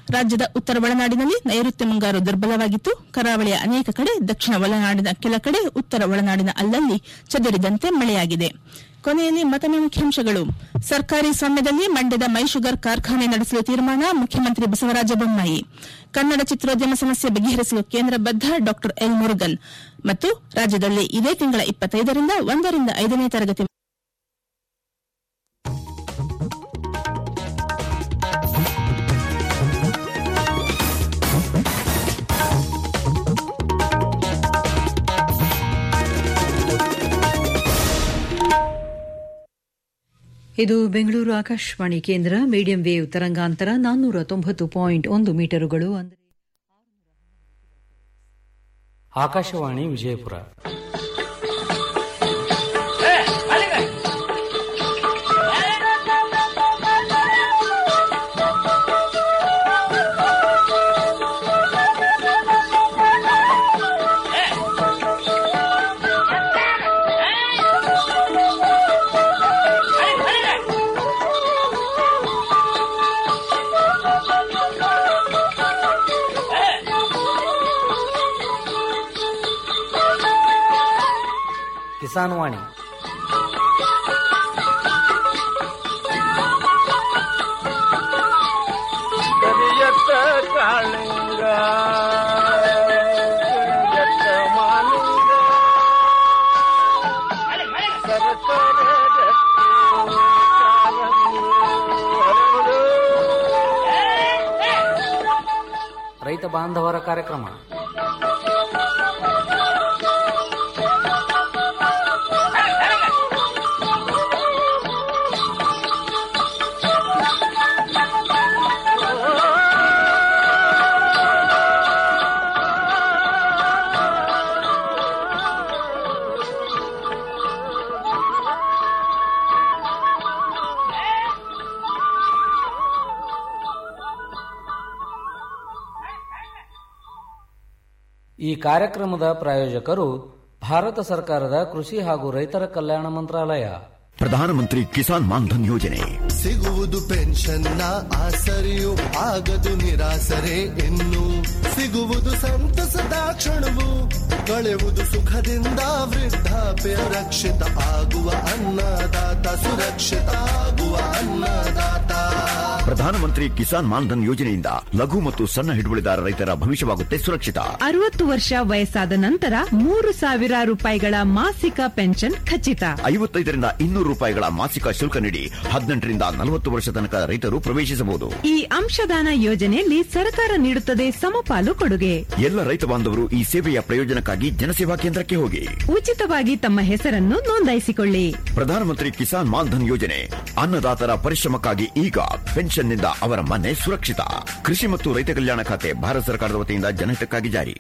ರಾಜ್ಯದ ಉತ್ತರ ಒಳನಾಡಿನಲ್ಲಿ ನೈಋತ್ಯ ಮುಂಗಾರು ದುರ್ಬಲವಾಗಿತ್ತು ಕರಾವಳಿಯ ಅನೇಕ ಕಡೆ ದಕ್ಷಿಣ ಒಳನಾಡಿನ ಕೆಲ ಕಡೆ ಉತ್ತರ ಒಳನಾಡಿನ ಅಲ್ಲಲ್ಲಿ ಚದುರಿದಂತೆ ಮಳೆಯಾಗಿದೆ ಕೊನೆಯಲ್ಲಿ ಮತ್ತೊಮ್ಮೆ ಮುಖ್ಯಾಂಶಗಳು ಸರ್ಕಾರಿ ಸ್ವಾಮ್ಯದಲ್ಲಿ ಮಂಡ್ಯದ ಮೈ ಶುಗರ್ ಕಾರ್ಖಾನೆ ನಡೆಸಲು ತೀರ್ಮಾನ ಮುಖ್ಯಮಂತ್ರಿ ಬಸವರಾಜ ಬೊಮ್ಮಾಯಿ ಕನ್ನಡ ಚಿತ್ರೋದ್ಯಮ ಸಮಸ್ಯೆ ಬಗೆಹರಿಸಲು ಕೇಂದ್ರ ಬದ್ಧ ಡಾ ಎಲ್ ಮುರುಗನ್ ಮತ್ತು ರಾಜ್ಯದಲ್ಲಿ ಇದೇ ತಿಂಗಳ ಇಪ್ಪತ್ತೈದರಿಂದ ಒಂದರಿಂದ ಐದನೇ ತರಗತಿ ಇದು ಬೆಂಗಳೂರು ಆಕಾಶವಾಣಿ ಕೇಂದ್ರ ಮೀಡಿಯಂ ವೇವ್ ತರಂಗಾಂತರ ನಾನ್ನೂರ ತೊಂಬತ್ತು ಪಾಯಿಂಟ್ ಒಂದು ಮೀಟರುಗಳು ಅಂದರೆ ಆಕಾಶವಾಣಿ ವಿಜಯಪುರ ಕಿಸಾನ್ ವಾಣಿ ಕರಿಯತ್ತ ಕಾಳಿಂಗ ಕರಿಯತ್ತ ಮಾಲಿಂಗ ಸರಸರ ರಕ್ತಿ ಕಾರಂಗಿ ಹರಡು. ರೈತ ಬಾಂಧವರ ಕಾರ್ಯಕ್ರಮ ಈ ಕಾರ್ಯಕ್ರಮದ ಪ್ರಾಯೋಜಕರು ಭಾರತ ಸರ್ಕಾರದ ಕೃಷಿ ಹಾಗೂ ರೈತರ ಕಲ್ಯಾಣ ಮಂತ್ರಾಲಯ ಪ್ರಧಾನಮಂತ್ರಿ ಕಿಸಾನ್ ಮಾನ್ಧನ್ ಯೋಜನೆ ಸಿಗುವುದು ಪೆನ್ಷನ್ನ ಆಸರೆಯು ಆಗದು ನಿರಾಸರೆ ಇನ್ನು ಸಿಗುವುದು ಸಂತಸದ ಕ್ಷಣವು ಕಳೆಯುವುದು ಸುಖದಿಂದ ವೃದ್ಧಾಪ್ಯ ರಕ್ಷಿತ ಆಗುವ ಅನ್ನದಾತ ಸುರಕ್ಷಿತ ಆಗುವ ಅನ್ನದಾತ ಪ್ರಧಾನಮಂತ್ರಿ ಕಿಸಾನ್ ಮಾನ್ಧನ್ ಯೋಜನೆಯಿಂದ ಲಘು ಮತ್ತು ಸಣ್ಣ ಹಿಡುವಳಿದಾರ ರೈತರ ಭವಿಷ್ಯವಾಗುತ್ತೆ ಸುರಕ್ಷಿತ ಅರವತ್ತು ವರ್ಷ ವಯಸ್ಸಾದ ನಂತರ ಮೂರು ಸಾವಿರ ರೂಪಾಯಿಗಳ ಮಾಸಿಕ ಪೆನ್ಷನ್ ಖಚಿತ ಐವತ್ತೈದರಿಂದ ಇನ್ನೂರು ರೂಪಾಯಿಗಳ ಮಾಸಿಕ ಶುಲ್ಕ ನೀಡಿ ಹದಿನೆಂಟರಿಂದ ನಲವತ್ತು ವರ್ಷ ತನಕ ರೈತರು ಪ್ರವೇಶಿಸಬಹುದು ಈ ಅಂಶದಾನ ಯೋಜನೆಯಲ್ಲಿ ಸರ್ಕಾರ ನೀಡುತ್ತದೆ ಸಮಪಾಲು ಕೊಡುಗೆ ಎಲ್ಲ ರೈತ ಬಾಂಧವರು ಈ ಸೇವೆಯ ಪ್ರಯೋಜನಕ್ಕಾಗಿ ಜನಸೇವಾ ಕೇಂದ್ರಕ್ಕೆ ಹೋಗಿ ಉಚಿತವಾಗಿ ತಮ್ಮ ಹೆಸರನ್ನು ನೋಂದಾಯಿಸಿಕೊಳ್ಳಿ ಪ್ರಧಾನಮಂತ್ರಿ ಕಿಸಾನ್ ಮಾನ್ಧನ್ ಯೋಜನೆ ಅನ್ನದಾತರ ಪರಿಶ್ರಮಕ್ಕಾಗಿ ಈಗ ಪೆನ್ಷನ್ನಿಂದ ಅವರ ಮನೆ ಸುರಕ್ಷಿತ ಕೃಷಿ ಮತ್ತು ರೈತ ಕಲ್ಯಾಣ ಖಾತೆ ಭಾರತ ಸರ್ಕಾರದ ವತಿಯಿಂದ ಜನಹಿತಕ್ಕಾಗಿ ಜಾರಿ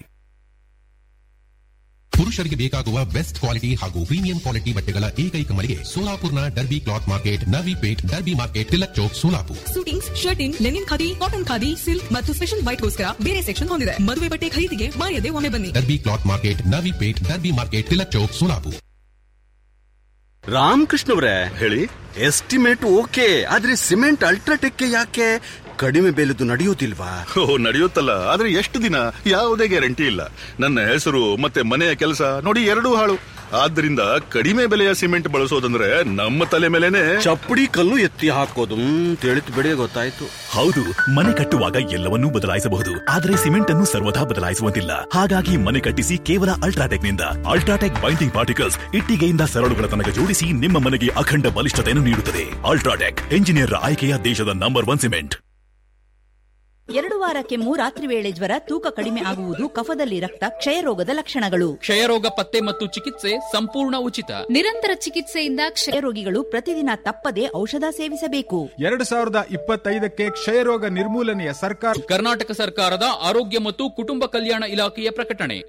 ಪುರುಷರಿಗೆ ಬೇಕಾಗುವ ಬೆಸ್ಟ್ ಕ್ವಾಲಿಟಿ ಹಾಗೂ ಪ್ರೀಮಿಯಂ ಕ್ವಾಲಿಟಿ ಬಟ್ಟೆಗಳ ಏಕೈಕ ಮಳಿಗೆ ಸೋಲಾಪುರ್ನ Derby cloth market Navi Peth Derby market Tilak Chowk Solapur suitings shirting linen khadi cotton khadi silk ಮತ್ತು ಸ್ಪೆಷಲ್ ವೈಟ್ಗೋಸ್ಕರ ಬೇರೆ ಸೆಕ್ಷನ್ ಹೊಂದಿದೆ ಮದುವೆ ಬಟ್ಟೆ ಖರೀದಿಗೆ ಮಾಯದೆ ಒಮ್ಮೆ ಬನ್ನಿ Derby cloth market Navi Peth Derby market Tilak Chowk Solapur ರಾಮಕೃಷ್ಣವ್ರೆ ಹೇಳಿ ಎಸ್ಟಿಮೇಟ್ ಓಕೆ ಆದ್ರೆ ಸಿಮೆಂಟ್ ಅಲ್ಟ್ರಾಟೆಕ್ ಯಾಕೆ ಕಡಿಮೆ ಬೆಲೆದು ನಡೆಯುವುದಿಲ್ವಾ ಓ ನಡೆಯುತ್ತಲ್ಲ ಆದ್ರೆ ಎಷ್ಟು ದಿನ ಯಾವುದೇ ಗ್ಯಾರಂಟಿ ಇಲ್ಲ ನನ್ನ ಹೆಸರು ಮತ್ತೆ ಮನೆಯ ಕೆಲಸ ನೋಡಿ ಎರಡೂ ಹಾಳು ಆದ್ದರಿಂದ ಕಡಿಮೆ ಬೆಲೆಯ ಸಿಮೆಂಟ್ ಬಳಸೋದಂದ್ರೆ ನಮ್ಮ ತಲೆ ಮೇಲೆನೆ ಚಪ್ಪಡಿ ಕಲ್ಲು ಎತ್ತಿ ಹಾಕೋದು ತಿಳಿತು ಬಿಡಿ ಗೊತ್ತಾಯ್ತು ಹೌದು ಮನೆ ಕಟ್ಟುವಾಗ ಎಲ್ಲವನ್ನೂ ಬದಲಾಯಿಸಬಹುದು ಆದರೆ ಸಿಮೆಂಟ್ ಅನ್ನು ಸರ್ವದಾ ಬದಲಾಯಿಸುವಂತಿಲ್ಲ ಹಾಗಾಗಿ ಮನೆ ಕಟ್ಟಿಸಿ ಕೇವಲ ಅಲ್ಟ್ರಾಟೆಕ್ ನಿಂದ ಅಲ್ಟ್ರಾಟೆಕ್ ಬೈಂಡಿಂಗ್ ಪಾರ್ಟಿಕಲ್ಸ್ ಇಟ್ಟಿಗೆಯಿಂದ ಸರಳುಗಳ ತನಕ ಜೋಡಿಸಿ ನಿಮ್ಮ ಮನೆಗೆ ಅಖಂಡ ಬಲಿಷ್ಠತೆಯನ್ನು ನೀಡುತ್ತದೆ ಅಲ್ಟ್ರಾಟೆಕ್ ಎಂಜಿನಿಯರ್ ಆಯ್ಕೆಯ ದೇಶದ ನಂಬರ್ ಒನ್ ಸಿಮೆಂಟ್ ಎರಡು ವಾರ ಕೆಮ್ಮು ರಾತ್ರಿ ವೇಳೆ ಜ್ವರ ತೂಕ ಕಡಿಮೆ ಆಗುವುದು ಕಫದಲ್ಲಿ ರಕ್ತ ಕ್ಷಯರೋಗದ ಲಕ್ಷಣಗಳು ಕ್ಷಯರೋಗ ಪತ್ತೆ ಮತ್ತು ಚಿಕಿತ್ಸೆ ಸಂಪೂರ್ಣ ಉಚಿತ ನಿರಂತರ ಚಿಕಿತ್ಸೆಯಿಂದ ಕ್ಷಯರೋಗಿಗಳು ಪ್ರತಿದಿನ ತಪ್ಪದೆ ಔಷಧ ಸೇವಿಸಬೇಕು ಎರಡು ಸಾವಿರದ ಇಪ್ಪತ್ತೈದಕ್ಕೆ ಕ್ಷಯರೋಗ ನಿರ್ಮೂಲನೆಯ ಸರ್ಕಾರ ಕರ್ನಾಟಕ ಸರ್ಕಾರದ ಆರೋಗ್ಯ ಮತ್ತು ಕುಟುಂಬ ಕಲ್ಯಾಣ ಇಲಾಖೆಯ ಪ್ರಕಟಣೆ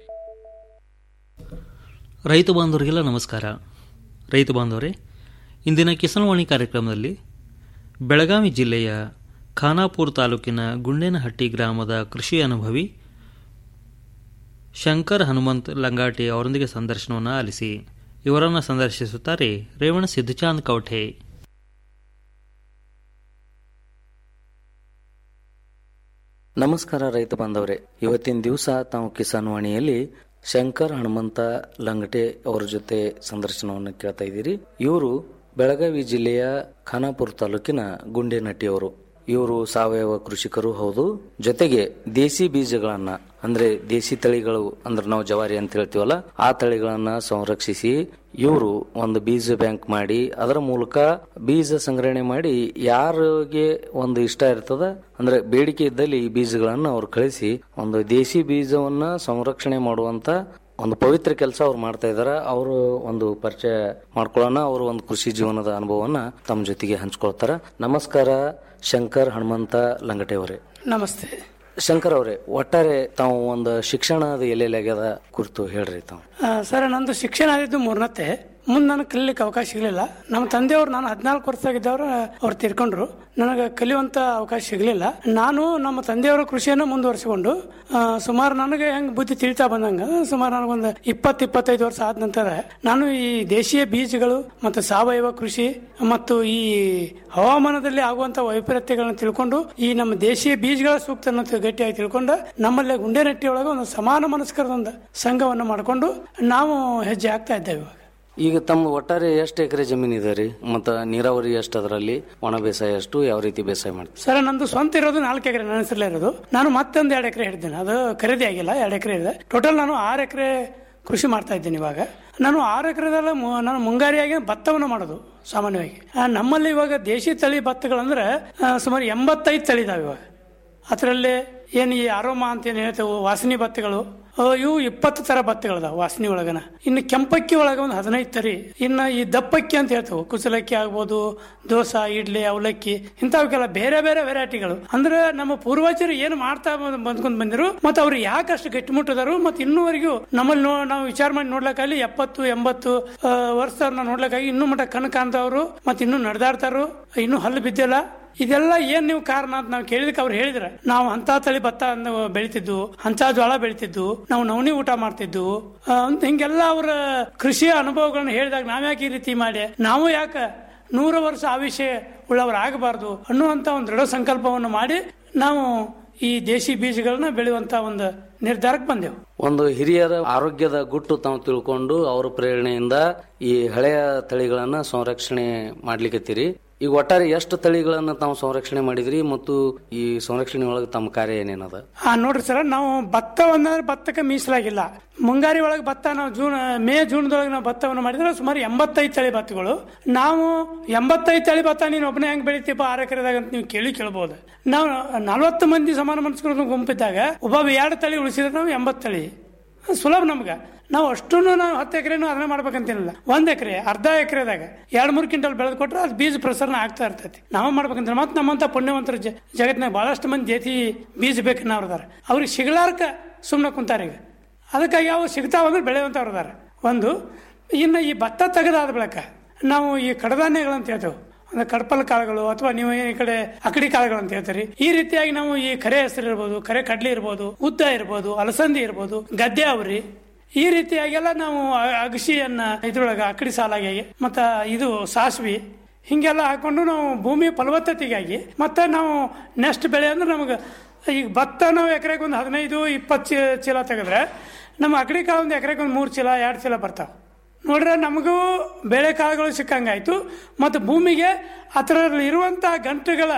ರೈತ ಬಾಂಧವರಿಗೆಲ್ಲ ನಮಸ್ಕಾರ ರೈತ ಬಾಂಧವರೇ ಇಂದಿನ ಕಿಸಾನ್ವಾಣಿ ಕಾರ್ಯಕ್ರಮದಲ್ಲಿ ಬೆಳಗಾವಿ ಜಿಲ್ಲೆಯ ಖಾನಾಪುರ ತಾಲೂಕಿನ ಗುಂಡೇನಹಟ್ಟಿ ಗ್ರಾಮದ ಕೃಷಿ ಅನುಭವಿ ಶಂಕರ್ ಹನುಮಂತ್ ಲಂಗಾಟಿ ಅವರೊಂದಿಗೆ ಸಂದರ್ಶನವನ್ನು ಆಲಿಸಿ ಇವರನ್ನು ಸಂದರ್ಶಿಸುತ್ತಾರೆ ರೇವಣ ಸಿದ್ಧಚಾಂದ್ ಕೌಠೆ ನಮಸ್ಕಾರ ರೈತ ಬಾಂಧವರೇ ಇವತ್ತಿನ ದಿವಸ ತಾವು ಕಿಸಾನ್ ವಾಣಿಯಲ್ಲಿ ಶಂಕರ್ ಹನುಮಂತ ಲಂಗಟೆ ಅವರ ಜೊತೆ ಸಂದರ್ಶನವನ್ನು ಕೇಳ್ತಾ ಇದ್ದೀರಿ ಇವರು ಬೆಳಗಾವಿ ಜಿಲ್ಲೆಯ ಖಾನಾಪುರ ತಾಲೂಕಿನ ಗುಂಡೇನಟ್ಟಿಯವರು ಇವರು ಸಾವಯವ ಕೃಷಿಕರು ಹೌದು ಜೊತೆಗೆ ದೇಸಿ ಬೀಜಗಳನ್ನ ಅಂದ್ರೆ ದೇಸಿ ತಳಿಗಳು ಅಂದ್ರೆ ನಾವು ಜವಾರಿ ಅಂತ ಹೇಳ್ತೀವಲ್ಲ ಆ ತಳಿಗಳನ್ನ ಸಂರಕ್ಷಿಸಿ ಇವರು ಒಂದು ಬೀಜ ಬ್ಯಾಂಕ್ ಮಾಡಿ ಅದರ ಮೂಲಕ ಬೀಜ ಸಂಗ್ರಹಣೆ ಮಾಡಿ ಯಾರಿಗೆ ಒಂದು ಇಷ್ಟ ಇರ್ತದ ಅಂದ್ರೆ ಬೇಡಿಕೆ ಇದ್ದಲ್ಲಿ ಈ ಬೀಜಗಳನ್ನ ಅವ್ರು ಕಳಿಸಿ ಒಂದು ದೇಸಿ ಬೀಜವನ್ನ ಸಂರಕ್ಷಣೆ ಮಾಡುವಂತ ಒಂದು ಪವಿತ್ರ ಕೆಲಸ ಅವ್ರು ಮಾಡ್ತಾ ಇದಾರೆ ಅವರು ಒಂದು ಪರಿಚಯ ಮಾಡ್ಕೊಳ್ಳೋಣ ಅವರು ಒಂದು ಕೃಷಿ ಜೀವನದ ಅನುಭವವನ್ನ ತಮ್ಮ ಜೊತೆಗೆ ಹಂಚ್ಕೊಳ್ತಾರ ನಮಸ್ಕಾರ ಶಂಕರ್ ಹನುಮಂತ ಲಂಗಟೆ ಅವರೇ ನಮಸ್ತೆ ಶಂಕರ್ ಅವರೇ ಒಟ್ಟಾರೆ ತಾವು ಒಂದು ಶಿಕ್ಷಣದ ಎಲ್ಲೆಲ್ಲಾಗ್ಯದ ಕುರಿತು ಹೇಳ್ರಿ ತಾವು ಆ, ಸರ್ ನಂದು ಶಿಕ್ಷಣ ಆಗಿದ್ದು ಮೂರನತ್ತೆ ಮುಂದೆ ನನಗೆ ಕಲಿಲಿಕ್ಕೆ ಅವಕಾಶ ಸಿಗಲಿಲ್ಲ ನಮ್ಮ ತಂದೆಯವರು ನಾನು ಹದಿನಾಲ್ಕು ವರ್ಷದಾಗಿದ್ದವರು ಅವ್ರು ತೀರ್ಕೊಂಡ್ರು ನನಗೆ ಕಲಿಯುವಂತ ಅವಕಾಶ ಸಿಗಲಿಲ್ಲ ನಾನು ನಮ್ಮ ತಂದೆಯವರ ಕೃಷಿಯನ್ನು ಮುಂದುವರಿಸಿಕೊಂಡು ಆ, ಸುಮಾರು ನನಗೆ ಹೆಂಗ್ ಬುದ್ಧಿ ತಿಳಿತಾ ಬಂದಂಗ ಸುಮಾರು ನನಗೊಂದು ಇಪ್ಪತ್ತು ಇಪ್ಪತ್ತೈದು ವರ್ಷ ಆದ ನಂತರ ನಾನು ಈ ದೇಶೀಯ ಬೀಜಗಳು ಮತ್ತು ಸಾವಯವ ಕೃಷಿ ಮತ್ತು ಈ ಹವಾಮಾನದಲ್ಲಿ ಆಗುವಂತ ವೈಪರೀತ್ಯಗಳನ್ನ ತಿಳ್ಕೊಂಡು ಈ ನಮ್ಮ ದೇಶೀಯ ಬೀಜಗಳ ಸೂಕ್ತನ ಗಟ್ಟಿಯಾಗಿ ತಿಳ್ಕೊಂಡು ನಮ್ಮಲ್ಲೇ ಗುಂಡೆನಟ್ಟಿ ಒಳಗೆ ಒಂದು ಸಮಾನ ಮನಸ್ಕರದ ಒಂದು ಸಂಘವನ್ನು ಮಾಡಿಕೊಂಡು ನಾವು ಹೆಜ್ಜೆ ಆಗ್ತಾ ಇದ್ದೇವೆ ಇವಾಗ. ಈಗ ತಮ್ಮ ಒಟ್ಟಾರೆ ಎಷ್ಟು ಎಕರೆ ಜಮೀನು ಇದೆ ರೀ ಮತ್ತ ನೀರಾವರಿ ಎಷ್ಟು ಅದರಲ್ಲಿ ಒಣ ಬೇಸಾಯ ಎಷ್ಟು ಯಾವ ರೀತಿ ಬೇಸಾಯ ಮಾಡ್ತೀವಿ ಸರ್ ನಂದು ಸ್ವಂತ ಇರೋದು ನಾಲ್ಕು ಎಕರೆ ನನ್ನ ಹೆಸರಲ್ಲೇ ಇರೋದು ನಾನು ಮತ್ತೊಂದು ಎರಡು ಎಕರೆ ಹಿಡಿದ್ದೇನೆ ಅದು ಖರೀದಿ ಆಗಿಲ್ಲ ಎರಡು ಎಕರೆ ಇದೆ ಟೋಟಲ್ ನಾನು ಆರು ಎಕರೆ ಕೃಷಿ ಮಾಡ್ತಾ ಇದ್ದೀನಿ ಇವಾಗ ನಾನು ಆರು ಎಕರೆದಲ್ಲ ನಾನು ಮುಂಗಾರಿಯಾಗಿ ಭತ್ತವನ್ನು ಮಾಡೋದು ಸಾಮಾನ್ಯವಾಗಿ ಆ, ನಮ್ಮಲ್ಲಿ ಇವಾಗ ದೇಶಿ ತಳಿ ಭತ್ತಗಳಂದ್ರೆ ಆ, ಸುಮಾರು ಎಂಬತ್ತೈದು ತಳಿ ಇದಾವೆ ಇವಾಗ ಅದರಲ್ಲಿ ಏನು ಈ ಅರೋಮಾ ಅಂತ ಏನು ಹೇಳ್ತೇವೆ ವಾಸನಿ ಭತ್ತಗಳು ಆ, ಇವು ಇಪ್ಪತ್ತು ತರ ಭತ್ತಗಳದಾವ ವಾಸನಿ ಒಳಗನ ಇನ್ನು ಕೆಂಪಕ್ಕಿ ಒಳಗ ಒಂದು ಹದಿನೈದು ತರಿ ಇನ್ನು ಈ ದಪ್ಪಕ್ಕಿ ಅಂತ ಹೇಳ್ತೇವೆ ಕುಚಲಕ್ಕಿ ಆಗ್ಬೋದು ದೋಸೆ ಇಡ್ಲಿ ಅವಲಕ್ಕಿ ಇಂಥವಕ್ಕೆಲ್ಲ ಬೇರೆ ಬೇರೆ ವೆರೈಟಿಗಳು ಅಂದ್ರೆ ನಮ್ಮ ಪೂರ್ವಜರು ಏನು ಮಾಡ್ತಾ ಬಂದ್- ಬಂದ್ಕೊಂಡ್ ಬಂದಿರು ಮತ್ತೆ ಅವ್ರು ಯಾಕೆ ಅಷ್ಟು ಗಟ್ಟಿಮುಟ್ಟದಾರು ಮತ್ತೆ ಇನ್ನೂವರೆಗೂ ನಮ್ಮಲ್ಲಿ ನೋ ನಾವು ವಿಚಾರ ಮಾಡಿ ನೋಡ್ಲಿಕ್ಕಾಗಲಿ ಎಪ್ಪತ್ತು ಎಂಬತ್ತು ಆ, ವರ್ಷದವ್ರನ್ನ ನೋಡ್ಲಿಕ್ಕಾಗಿ ಇನ್ನೂ ಮಟ್ಟ ಕಣ್ ಕಾಣ್ತಾವ್ರು ಮತ್ತೆ ಇನ್ನೂ ನಡೆದಾಡ್ತಾರು ಇನ್ನೂ ಹಲ್ಲು ಬಿದ್ದಿಲ್ಲ ಇದೆಲ್ಲ ಏನ್ ನೀವು ಕಾರಣ ಅಂತ ನಾವು ಕೇಳಿದಕ್ಕೆ ಅವ್ರು ಹೇಳಿದ್ರೆ ನಾವು ಅಂತ ತಳಿ ಭತ್ತ ಅನ್ನು ಬೆಳಿತಿದ್ದು ಅಂತ ಜೋಳ ಬೆಳಿತಿದ್ದು ನಾವು ನವನಿ ಊಟ ಮಾಡ್ತಿದ್ದು ಆ, ಅಂತ ಹಿಂಗೆಲ್ಲ ಅವರ ಕೃಷಿಯ ಅನುಭವಗಳನ್ನ ಹೇಳಿದಾಗ ನಾವ್ಯಾಕೆ ಈ ರೀತಿ ಮಾಡಿ ನಾವು ಯಾಕೆ ನೂರು ವರ್ಷ ಆವಿಷ್ಯ ಉಳ್ಳವರಾಗಬಾರ್ದು ಅನ್ನುವಂತ ಒಂದು ದೃಢ ಸಂಕಲ್ಪವನ್ನು ಮಾಡಿ ನಾವು ಈ ದೇಶಿ ಬೀಜಗಳನ್ನ ಬೆಳೆಯುವಂತ ಒಂದು ನಿರ್ಧಾರಕ್ಕೆ ಬಂದೆವು ಒಂದು ಹಿರಿಯರ ಆರೋಗ್ಯದ ಗುಟ್ಟು ತಾವು ತಿಳ್ಕೊಂಡು ಅವರ ಪ್ರೇರಣೆಯಿಂದ ಈ ಹಳೆಯ ತಳಿಗಳನ್ನ ಸಂರಕ್ಷಣೆ ಮಾಡ್ಲಿಕತ್ತೀರಿ ಈಗ ಒಟ್ಟಾರೆ ಎಷ್ಟು ತಳಿಗಳನ್ನ ತಾವು ಸಂರಕ್ಷಣೆ ಮಾಡಿದ್ರಿ ಮತ್ತು ಈ ಸಂರಕ್ಷಣೆ ಒಳಗೆ ತಮ್ಮ ಕಾರ್ಯ ಏನೇನದ ಆ ನೋಡ್ರಿ ಸರ್ ನಾವು ಭತ್ತ ಒಂದಂದ್ರೆ ಭತ್ತಕ್ಕೆ ಮೀಸಲಾಗಿಲ್ಲ ಮುಂಗಾರಿ ಒಳಗೆ ಭತ್ತ ನಾವು ಜೂನ್ ಮೇ ಜೂನ್ದೊಳಗೆ ನಾವು ಭತ್ತವನ್ನು ಮಾಡಿದ್ರೆ ಸುಮಾರು ಎಂಬತ್ತೈದು ತಳಿ ಭತ್ತಗಳು ನಾವು ಎಂಬತ್ತೈದು ತಳಿ ಭತ್ತ ನೀನು ಒಬ್ಬನೇ ಹೆಂಗ್ ಬೆಳಿತೀಪ ಆರು ಎಕರೆದಾಗ ಅಂತ ನೀವು ಕೇಳಿ ಕೇಳ್ಬೋದು ನಾವು ನಲವತ್ತು ಮಂದಿ ಸಮಾನ ಮನಸ್ಕರ ಗುಂಪಿದ್ದಾಗ ಒಬ್ಬ ಎರಡು ತಳಿ ಉಳಿಸಿದ್ರೆ ನಾವು ಎಂಬತ್ತು ತಳಿ ಸುಲಭ ನಮ್ಗೆ ನಾವು ಅಷ್ಟು ನಾವು ಹತ್ತು ಎಕರೆನೂ ಅದನ್ನ ಮಾಡ್ಬೇಕಂತೇನಿಲ್ಲ ಒಂದ್ ಎಕರೆ ಅರ್ಧ ಎಕರೆದಾಗ ಎರಡ್ ಮೂರು ಕ್ವಿಂಟಲ್ ಬೆಳೆದು ಕೊಟ್ರೆ ಅದು ಬೀಜ ಪ್ರಸರಣ ಆಗ್ತಾ ಇರ್ತೈತಿ ನಾವು ಮಾಡ್ಬೇಕಂತ ಮತ್ತೆ ನಮ್ಮಂತ ಪುಣ್ಯವಂತರ ಜ- ಜಗತ್ತಿನಾಗ ಬಹಳಷ್ಟು ಮಂದಿ ದೇತಿ ಬೀಜ ಬೇಕನ್ನೋರು ಅದಾರ ಅವ್ರಿಗೆ ಸಿಗ್ಲಾರ್ಕ ಸುಮ್ಮನೆ ಕುಂತಾರ ಈಗ ಅದಕ್ಕಾಗಿ ಅವು ಸಿಗ್ತಾವಂದ್ರೆ ಬೆಳೆಯುವಂತವ್ರು ಅದಾರ ಒಂದು ಇನ್ನು ಈ ಭತ್ತ ತೆಗೆದಾದ ಬಳಿಕ ನಾವು ಈ ಕಡಧಾನ್ಯಗಳಂತ ಹೇಳ್ತೇವೆ ಅಂದ್ರೆ ಕಡಪಲ್ ಕಾಳುಗಳು ಅಥವಾ ನೀವು ಈ ಕಡೆ ಅಕಡಿ ಕಾಳುಗಳು ಅಂತ ಹೇಳ್ತೀರಿ ಈ ರೀತಿಯಾಗಿ ನಾವು ಈ ಕರೆ ಹೆಸರು ಇರ್ಬೋದು ಕರೆ ಕಡ್ಲಿ ಇರ್ಬೋದು ಉದ್ದ ಇರ್ಬೋದು ಅಲಸಂದಿ ಇರ್ಬೋದು ಗದ್ದೆ ಅವರಿ ಈ ರೀತಿಯಾಗೆಲ್ಲ ನಾವು ಅ- ಅಗಸಿಯನ್ನ ಇದ್ರೊಳಗ ಅಕಡಿ ಸಾಲಾಗಿ ಮತ್ತ ಇದು ಸಾಸ್ವಿ ಹಿಂಗೆಲ್ಲ ಹಾಕೊಂಡು ನಾವು ಭೂಮಿ ಫಲವತ್ತತೆಗಾಗಿ ಮತ್ತೆ ನಾವು ನೆಕ್ಸ್ಟ್ ಬೆಳೆ ಅಂದ್ರೆ ನಮಗೆ ಈಗ ಭತ್ತ ನಾವು ಎಕರೆಗೆ ಒಂದು ಹದಿನೈದು ಇಪ್ಪತ್ತು ಚೀ- ಚೀಲ ತೆಗೆದ್ರೆ ನಮ್ಮ ಅಕಡಿ ಕಾಳು ಒಂದು ಎಕರೆಗೆ ಒಂದು ಮೂರು ಚೀಲ ಎರಡು ಚೀಲ ಬರ್ತಾವೆ ನೋಡ್ರೆ ನಮಗೂ ಬೆಳೆಕಾಳುಗಳು ಸಿಕ್ಕಂಗಾಯ್ತು ಮತ್ತು ಭೂಮಿಗೆ ಅದರಲ್ಲಿ ಇರುವಂತ ಗಂಟುಗಳ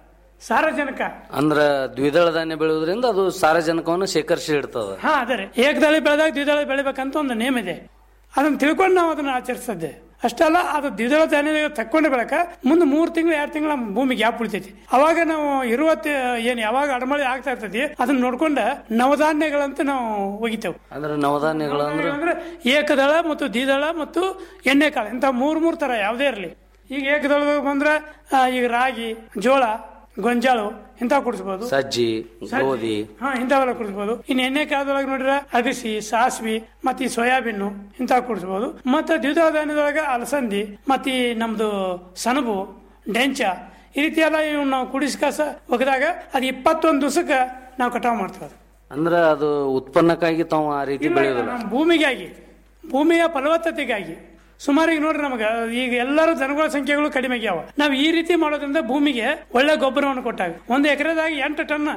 ಸಾರಜನಕ ಅಂದ್ರ ದ್ವಿದಳ ಧಾನ್ಯ ಬೆಳೆಯೋದ್ರಿಂದ ಅದು ಸಾರಜನಕವನ್ನು ಶೇಖರಿಸಿ ಇಡ್ತದ ಹಾ ಅದೇ ರೀ ಏಕದಳಿ ಬೆಳೆದಾಗ ದ್ವಿದಳ ಬೆಳಿಬೇಕಂತ ಒಂದು ನೇಮ್ ಇದೆ ಅದನ್ನ ತಿಳ್ಕೊಂಡು ನಾವು ಅದನ್ನ ಆಚರಿಸದ್ದೆ ಅಷ್ಟಲ್ಲ ಅದು ದ್ವಿದಳ ಧಾನ್ಯ ತಕ್ಕೊಂಡು ಬೆಳಕ ಮುಂದೆ ಮೂರು ತಿಂಗಳು ಎರಡು ತಿಂಗಳು ನಮ್ಮ ಭೂಮಿ ಗ್ಯಾಪ್ ಉಳಿತೈತಿ ಅವಾಗ ನಾವು ಇರುವ ತಿ- ಏನ್ ಯಾವಾಗ ಅಡಮಳಿ ಆಗ್ತಾ ಇರ್ತೈತಿ ಅದನ್ನ ನೋಡ್ಕೊಂಡ ನವಧಾನ್ಯಗಳಂತ ನಾವು ಒಗಿತೇವೆ ಅಂದ್ರೆ ನವಧಾನ್ಯಗಳು ಅಂದ್ರೆ ಅಂದ್ರೆ ಏಕದಳ ಮತ್ತು ದ್ವಿದಳ ಮತ್ತು ಎಣ್ಣೆ ಕಾಳು ಇಂಥ ಮೂರ್ ಮೂರ್ ತರ ಯಾವುದೇ ಇರಲಿ ಈಗ ಏಕದಳದಾಗ ಬಂದ್ರೆ ಆ, ಈಗ ರಾಗಿ ಜೋಳ ಗೊಂಜಾಳು ಇಂಥವು ಕುಡಿಸ್ಬೋದು ಸಜ್ಜಿ ಗೋಧಿ ಹಾ ಇಂಥವೆಲ್ಲ ಕುಡಿಸ್ಬೋದು ಇನ್ನು ಎಣ್ಣೆ ಕಾಲದೊಳಗೆ ನೋಡಿದ್ರೆ ಅಗಸಿ ಸಾಸ್ವಿ ಮತ್ತೆ ಈ ಸೋಯಾಬೀನು ಇಂಥವು ಕುಡಿಸ್ಬೋದು ಮತ್ತೆ ದ್ವಿದಳ ಧಾನ್ಯದೊಳಗೆ ಅಲಸಂದಿ ಮತ್ತೆ ಈ ನಮ್ದು ಸಣಬು ಡೆಂಚ ಈ ರೀತಿ ಎಲ್ಲ ಇವು ನಾವು ಕುಡಿಸ್ಕಾಸ ಒಗದಾಗ ಅದು ಇಪ್ಪತ್ತೊಂದು ದಿವಸಕ್ಕೆ ನಾವು ಕಟಾವು ಮಾಡ್ತೀವಿ ಅದು. ಅಂದ್ರ ಅದು ಉತ್ಪನ್ನಕ್ಕಾಗಿ ತಾವು ಆ ರೀತಿ ಇಲ್ಲ, ಇಲ್ಲ, ಬೆಳೆಯೋದಿಲ್ಲ ನಮ್ಮ ಭೂಮಿಗಾಗಿ ಭೂಮಿಯ ಫಲವತ್ತತೆಗಾಗಿ ಸುಮಾರು ಈಗ ನೋಡ್ರಿ ನಮಗೆ ಈಗ ಎಲ್ಲರೂ ದನಗಳ ಸಂಖ್ಯೆಗಳು ಕಡಿಮೆ ಆಗ್ಯಾವ ನಾವು ಈ ರೀತಿ ಮಾಡೋದ್ರಿಂದ ಭೂಮಿಗೆ ಒಳ್ಳೆ ಗೊಬ್ಬರವನ್ನು ಕೊಟ್ಟಾಗ ಒಂದು ಎಕರೆದಾಗ ಎಂಟು ಟನ್